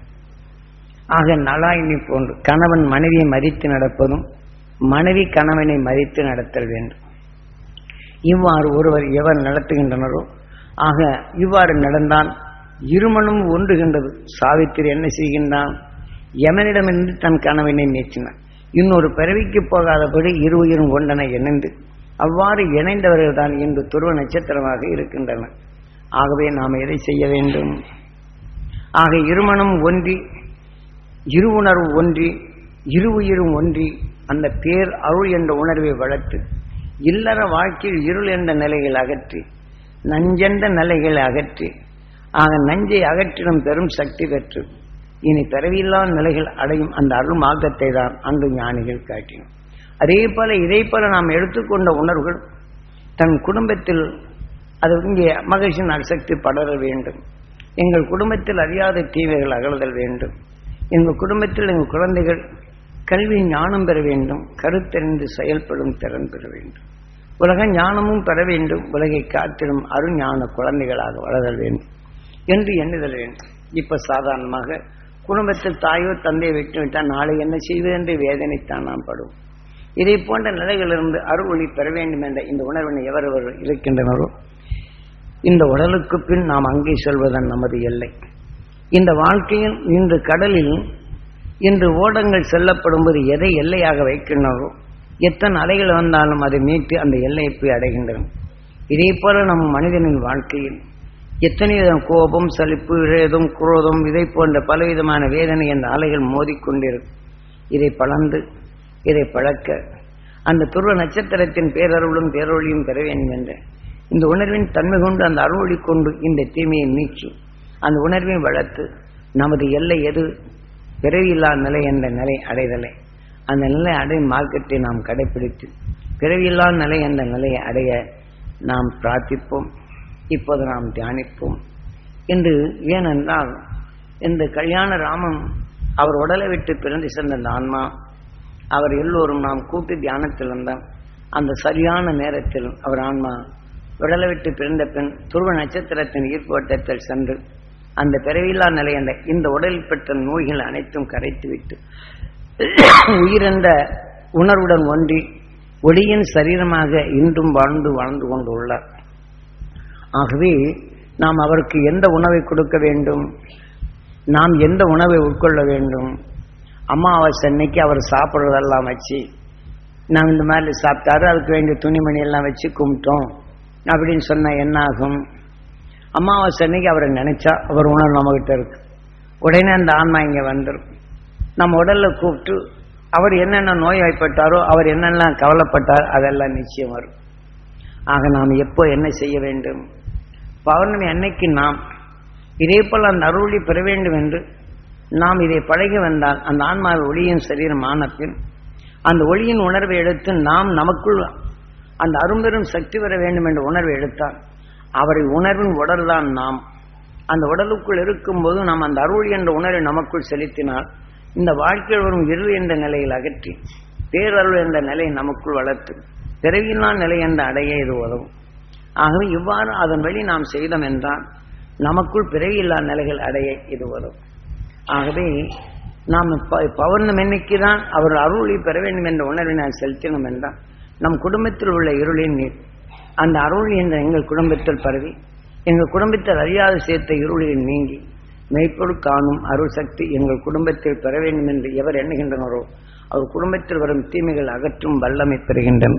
ஆக நலாயினி போன்று கணவன் மனைவியை மதித்து நடப்பதும் மனைவி கணவனை மதித்து நடத்தல் வேண்டும் இவ்வாறு ஒருவர் எவர் நடத்துகின்றனரோ ஆக இவ்வாறு நடந்தால் இருமனும் ஒன்றுகின்றது சாவித்திரி என்ன செய்கின்றான் யமனிடமிருந்து தன் கணவனை நீச்சினான் இன்னொரு பிறவிக்கு போகாதபடி இரு உயிரும் கொண்டன இணைந்து அவ்வாறு இணைந்தவர்கள் தான் இன்று துருவ நட்சத்திரமாக இருக்கின்றனர் ஆகவே நாம் எதை செய்ய வேண்டும் ஆக இருமணம் ஒன்றி இரு உணர்வு ஒன்றி இரு உயிரும் ஒன்றி அந்த பேர் அருள் என்ற உணர்வை வளர்த்து இல்லற வாழ்க்கையில் இருள் என்ற நிலைகள் அகற்றி நஞ்சென்ற நிலைகளை அகற்றி ஆக நஞ்சை அகற்றிடும் பெரும் சக்தி பெற்று இனி பிறவியில்லா நிலைகள் அடையும் அந்த அருள் மார்க்கத்தை தான் அங்கு ஞானிகள் காட்டினோம் அதே போல இதை போல நாம் எடுத்துக்கொண்ட உணர்வுகள் தன் குடும்பத்தில் அது இங்கே மகிழ்ச்சியின் அசக்தி படர வேண்டும் எங்கள் குடும்பத்தில் அறியாத தீமைகள் அகலுதல் வேண்டும் எங்கள் குடும்பத்தில் எங்கள் குழந்தைகள் கல்வி ஞானம் பெற வேண்டும் கருத்தறிந்து செயல்படும் திறன் பெற வேண்டும் உலக ஞானமும் பெற வேண்டும் உலகை காத்திடும் அருஞான குழந்தைகளாக வளரல் வேண்டும் என்று எண்ணுதல் வேண்டும் இப்ப சாதாரணமாக குடும்பத்தில் தாயோ தந்தையை விட்டு விட்டால் நாளை என்ன செய்வது என்று வேதனைத்தான் நாம் படுவோம் இதை போன்ற நிலைகளிலிருந்து அருள் ஒளி பெற வேண்டும் என்ற இந்த உணர்வினை எவரவர் இருக்கின்றனரோ இந்த உடலுக்கு பின் நாம் அங்கே செல்வதன் நமது எல்லை இந்த வாழ்க்கையில் இன்று கடலில் இன்று ஓடங்கள் செல்லப்படும்போது எதை எல்லையாக வைக்கின்றனரோ எத்தனை அலைகள் வந்தாலும் அதை மீட்டு அந்த எல்லையை போய் அடைகின்றன இதே போல நம் மனிதனின் வாழ்க்கையில் எத்தனை விதம் கோபம் சலிப்பு விரேதம் குரோதம் இதை போன்ற பலவிதமான வேதனை என்ற அலைகள் மோதிக்கொண்டிருக்கும் இதை பலந்து இதை பழக்க அந்த துருவ நட்சத்திரத்தின் பேரருளும் பேரொழியும் பெற வேண்டும் என்ற இந்த உணர்வின் தன்மை கொண்டு அந்த அருளொளி கொண்டு இந்த தீமையை நீக்கி அந்த உணர்வை வளர்த்து நமது எல்லை எது பிறவியில்லா நிலை என்ற நிலை அடைதலை அந்த நிலை அடையும் மார்க்கத்தை நாம் கடைபிடித்து பிறவியில்லா நிலை என்ற நிலையை அடைய நாம் பிரார்த்திப்போம் இப்போது நாம் தியானிப்போம் என்று ஏனென்றால் இந்த கல்யாண ராமன் அவர் உடலை விட்டு பிறந்து சென்ற அந்த ஆன்மா அவர் எல்லோரும் நாம் கூட்டு தியானத்தில் இருந்தால் அந்த சரியான நேரத்தில் அவர் ஆன்மா உடலை விட்டு பிறந்த பின் துருவ நட்சத்திரத்தின் ஈர்ப்போட்டத்தில் சென்று அந்த பிறவில்லா நிலை என்ற இந்த உடலில் பெற்ற நோய்கள் அனைத்தும் கரைத்துவிட்டு உயிரென்ற உணர்வுடன் ஒன்றி ஒளியின் சரீரமாக இன்றும் வாழ்ந்து வாழ்ந்து கொண்டுள்ளார் ஆகவே நாம் அவருக்கு எந்த உணவை கொடுக்க வேண்டும் நாம் எந்த உணவை உட்கொள்ள வேண்டும் அமாவாசை அன்னைக்கு அவர் சாப்பிட்றதெல்லாம் வச்சு நாம் இந்த மாதிரி சாப்பிட்டாரு அதுக்கு வேண்டிய துணிமணி எல்லாம் வச்சு கும்பிட்டோம் அப்படின்னு சொன்னா என்ன ஆகும் அமாவாசை அன்னைக்கு அவரை நினைச்சா அவர் உணர்வு நம்மகிட்ட இருக்கு உடனே அந்த ஆன்மா இங்க வந்துடும் நம்ம உடல்ல கூப்பிட்டு அவர் என்னென்ன நோய் வாய்ப்பட்டாரோ அவர் என்னெல்லாம் கவலைப்பட்டார் அதெல்லாம் நிச்சயம் வரும் ஆக நாம் எப்போ என்ன செய்ய வேண்டும் பௌர்ணமி அன்னைக்கு நாம் இதே போல் அந்த அருளி பெற வேண்டும் என்று நாம் இதை பழகி வந்தால் அந்த ஆன்மாவை ஒளியின் சரீரம் ஆன பின் அந்த ஒளியின் உணர்வை எடுத்து நாம் நமக்குள் அந்த அரும்பெரும் சக்தி வர வேண்டும் என்ற உணர்வை எடுத்தால் அவரை உணர்வின் உடல்தான் நாம் அந்த உடலுக்குள் இருக்கும்போது நாம் அந்த அருள் என்ற உணர்வை நமக்குள் செலுத்தினால் இந்த வாழ்க்கையில் வரும் இருள் என்ற நிலையில் அகற்றி பேரருள் என்ற நிலையை நமக்குள் வளர்த்து பிறவியில்லா நிலை என்ற அடைய இது உதவும் ஆகவே இவ்வாறு அதன் வழி நாம் செய்தோம் என்றால் நமக்குள் பிறவியில்லா நிலைகள் அடைய இது உதவும் ஆகவே நாம் ப- பௌர்ணமி அன்னைக்கு தான் அவர் அருளை பெற வேண்டும் என்ற உணர்வை நான் செலுத்தினோம் என்றால் நம் குடும்பத்தில் உள்ள இருளின் நீர் அந்த அருள் என்ற எங்கள் குடும்பத்தில் பரவி எங்கள் குடும்பத்தில் அறியாத சேர்த்த இருளில் நீங்கி மெய்ப்பொருள் காணும் அருள் சக்தி எங்கள் குடும்பத்தில் பெற வேண்டும் என்று எவர் எண்ணுகின்றனரோ அவர் குடும்பத்தில் வரும் தீமைகள் அகற்றும் வல்லமை பெறுகின்றன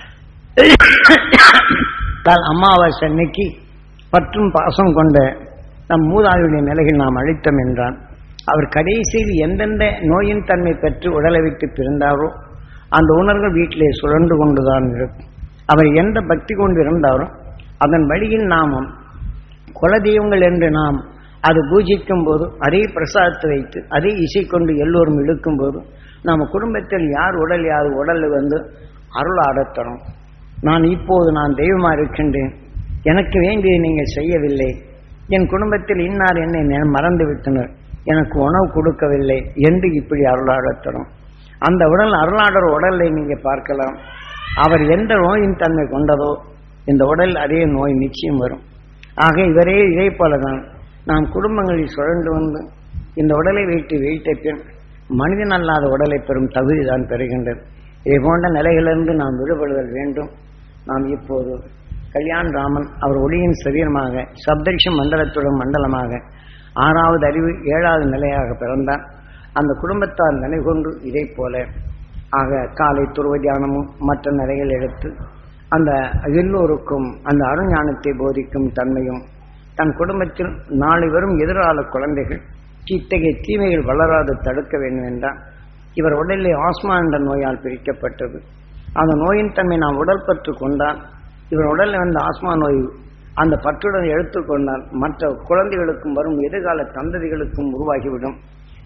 தால் அமாவாசை அன்னைக்கு பற்றும் பாசம் கொண்ட நம் மூதாதையுடைய நிலையில் நாம் அழித்தோம் என்றால் அவர் கடைசியில் எந்தெந்த நோயின் தன்மை பெற்று உடலை விட்டு பிறந்தாரோ அந்த உணர்வுகள் வீட்டிலே சுழன்று கொண்டுதான் இருக்கும் அவர் எந்த பக்தி கொண்டு இருந்தாரோ அதன் வழியில் நாமும் குலதெய்வங்கள் என்று நாம் அது பூஜிக்கும் போது அதே பிரசாதத்தை வைத்து அதே இசை கொண்டு எல்லோரும் இழுக்கும் போது நம்ம குடும்பத்தில் யார் உடல் யார் உடல் வந்து அருள் ஆடத்தணும் நான் இப்போது நான் தெய்வமா இருக்கின்றேன் எனக்கு வேண்டியதை நீங்கள் செய்யவில்லை என் குடும்பத்தில் இன்னார் என்னை நெ- மறந்து விட்டனர் எனக்கு உணவு கொடுக்கவில்லை என்று இப்படி அருளாடத்தணும் அந்த உடல் அருளாடர் உடலை நீங்க பார்க்கலாம் அவர் எந்த நோயின் தன்மை கொண்டதோ இந்த உடல் அதே நோய் நிச்சயம் வரும் ஆக இவரே இதே போலதான் நாம் குடும்பங்களில் சுழன்று வந்து இந்த உடலை வைத்து வைத்த பின் மனிதன் அல்லாத உடலை பெறும் தகுதி தான் பெறுகின்றது இதை போன்ற நிலைகளிலிருந்து நாம் விடுபடுதல் வேண்டும் நாம் இப்போது கல்யாண் ராமன் அவர் ஒளியின் சரீரமாக சப்தரிஷ மண்டலத்துடன் மண்டலமாக ஆறாவது அறிவு ஏழாவது நிலையாக பிறந்தார் அந்த குடும்பத்தார் நிலை கொண்டு இதை போல ஆக காலை துருவ தியானமும் மற்ற நிலைகள் எடுத்து அந்த எல்லோருக்கும் அந்த அருஞானத்தை போதிக்கும் தன்மையும் தன் குடும்பத்தில் நாளை வரும் எதிரால குழந்தைகள் இத்தகைய தீமைகள் வளராது தடுக்க வேண்டும் என்றால் இவர் உடலிலே ஆஸ்மா என்ற நோயால் பிரிக்கப்பட்டது அந்த நோயின் தன்மை நாம் உடல் பற்று கொண்டால் இவர் உடலில் வந்த ஆஸ்மா நோய் அந்த பற்றுடன் எடுத்துக்கொண்டால் மற்ற குழந்தைகளுக்கும் வரும் எதிர்கால சந்ததிகளுக்கும் உருவாகிவிடும்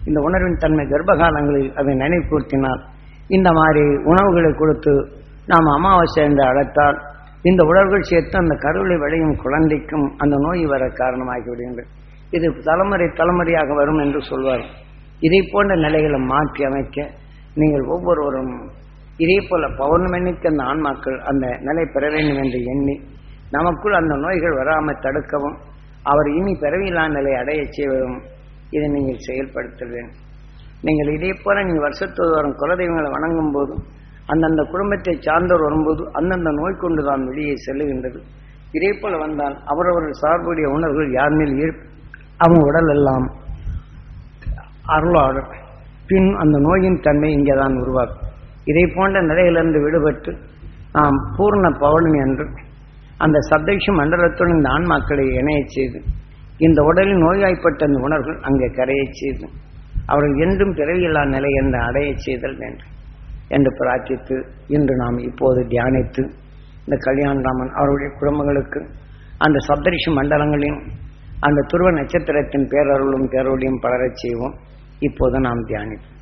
இந்த உணர்வின் தன்மை கர்ப்பகாலங்களில் அதை நினைவுபடுத்தினால் இந்த மாதிரி உணவுகளை கொடுத்து நாம் அமாவாசை என்று அழைத்தால் இந்த உணர்வுகள் சேர்த்து அந்த கருவிலை விளையும் குழந்தைக்கும் அந்த நோய் வர காரணமாகி விடுகின்றது இது தலைமுறை தலைமுறையாக வரும் என்று சொல்வார் இதை போன்ற நிலைகளை மாற்றி அமைக்க நீங்கள் ஒவ்வொருவரும் இதே போல பௌர்ணமிக்கு அந்த ஆன்மாக்கள் அந்த நிலை பெற வேண்டும் என்று எண்ணி நமக்குள் அந்த நோய்கள் வராமல் தடுக்கவும் அவர் இனி பிறவியில்லா நிலை அடைய செய்வதும் இதை நீங்கள் செயல்படுத்த வேண்டும் நீங்கள் இதே போல நீங்கள் வருஷத்தோடு வரும் குலதெய்வங்களை வணங்கும் போது அந்தந்த குடும்பத்தை சார்ந்தோர் வரும்போது அந்தந்த நோய் கொண்டு தான் வெளியே செல்லுகின்றது இதே போல வந்தால் அவரவர்கள் சார்புடைய உணர்வுகள் யார் மேல் ஈர்ப்பு அவங்க உடல் எல்லாம் அருளாடு பின் அந்த நோயின் தன்மை இங்கே தான் உருவாக்கும் இதை போன்ற நிலையிலிருந்து விடுபட்டு நாம் பூர்ண பௌர்ணமி என்று அந்த சப்தேஷ மண்டலத்துடன் இந்த ஆன்மாக்களை இணையச் செய்து இந்த உடலில் நோய்வாய்ப்பட்ட அந்த உணர்வுகள் அங்கே கரையச் செய்து அவர்கள் என்றும் பிறவியில்லா நிலை என்று அடையச் செய்தல் வேண்டும் என்று பிரார்த்தித்து இன்று நாம் இப்போது தியானித்து இந்த கல்யாணராமன் அவருடைய குடும்பங்களுக்கு அந்த சப்தரிஷி மண்டலங்களின் அந்த துருவ நட்சத்திரத்தின் பேரருளும் பேரொழியும் பலரச் செய்வோம் இப்போது நாம் தியானிப்போம்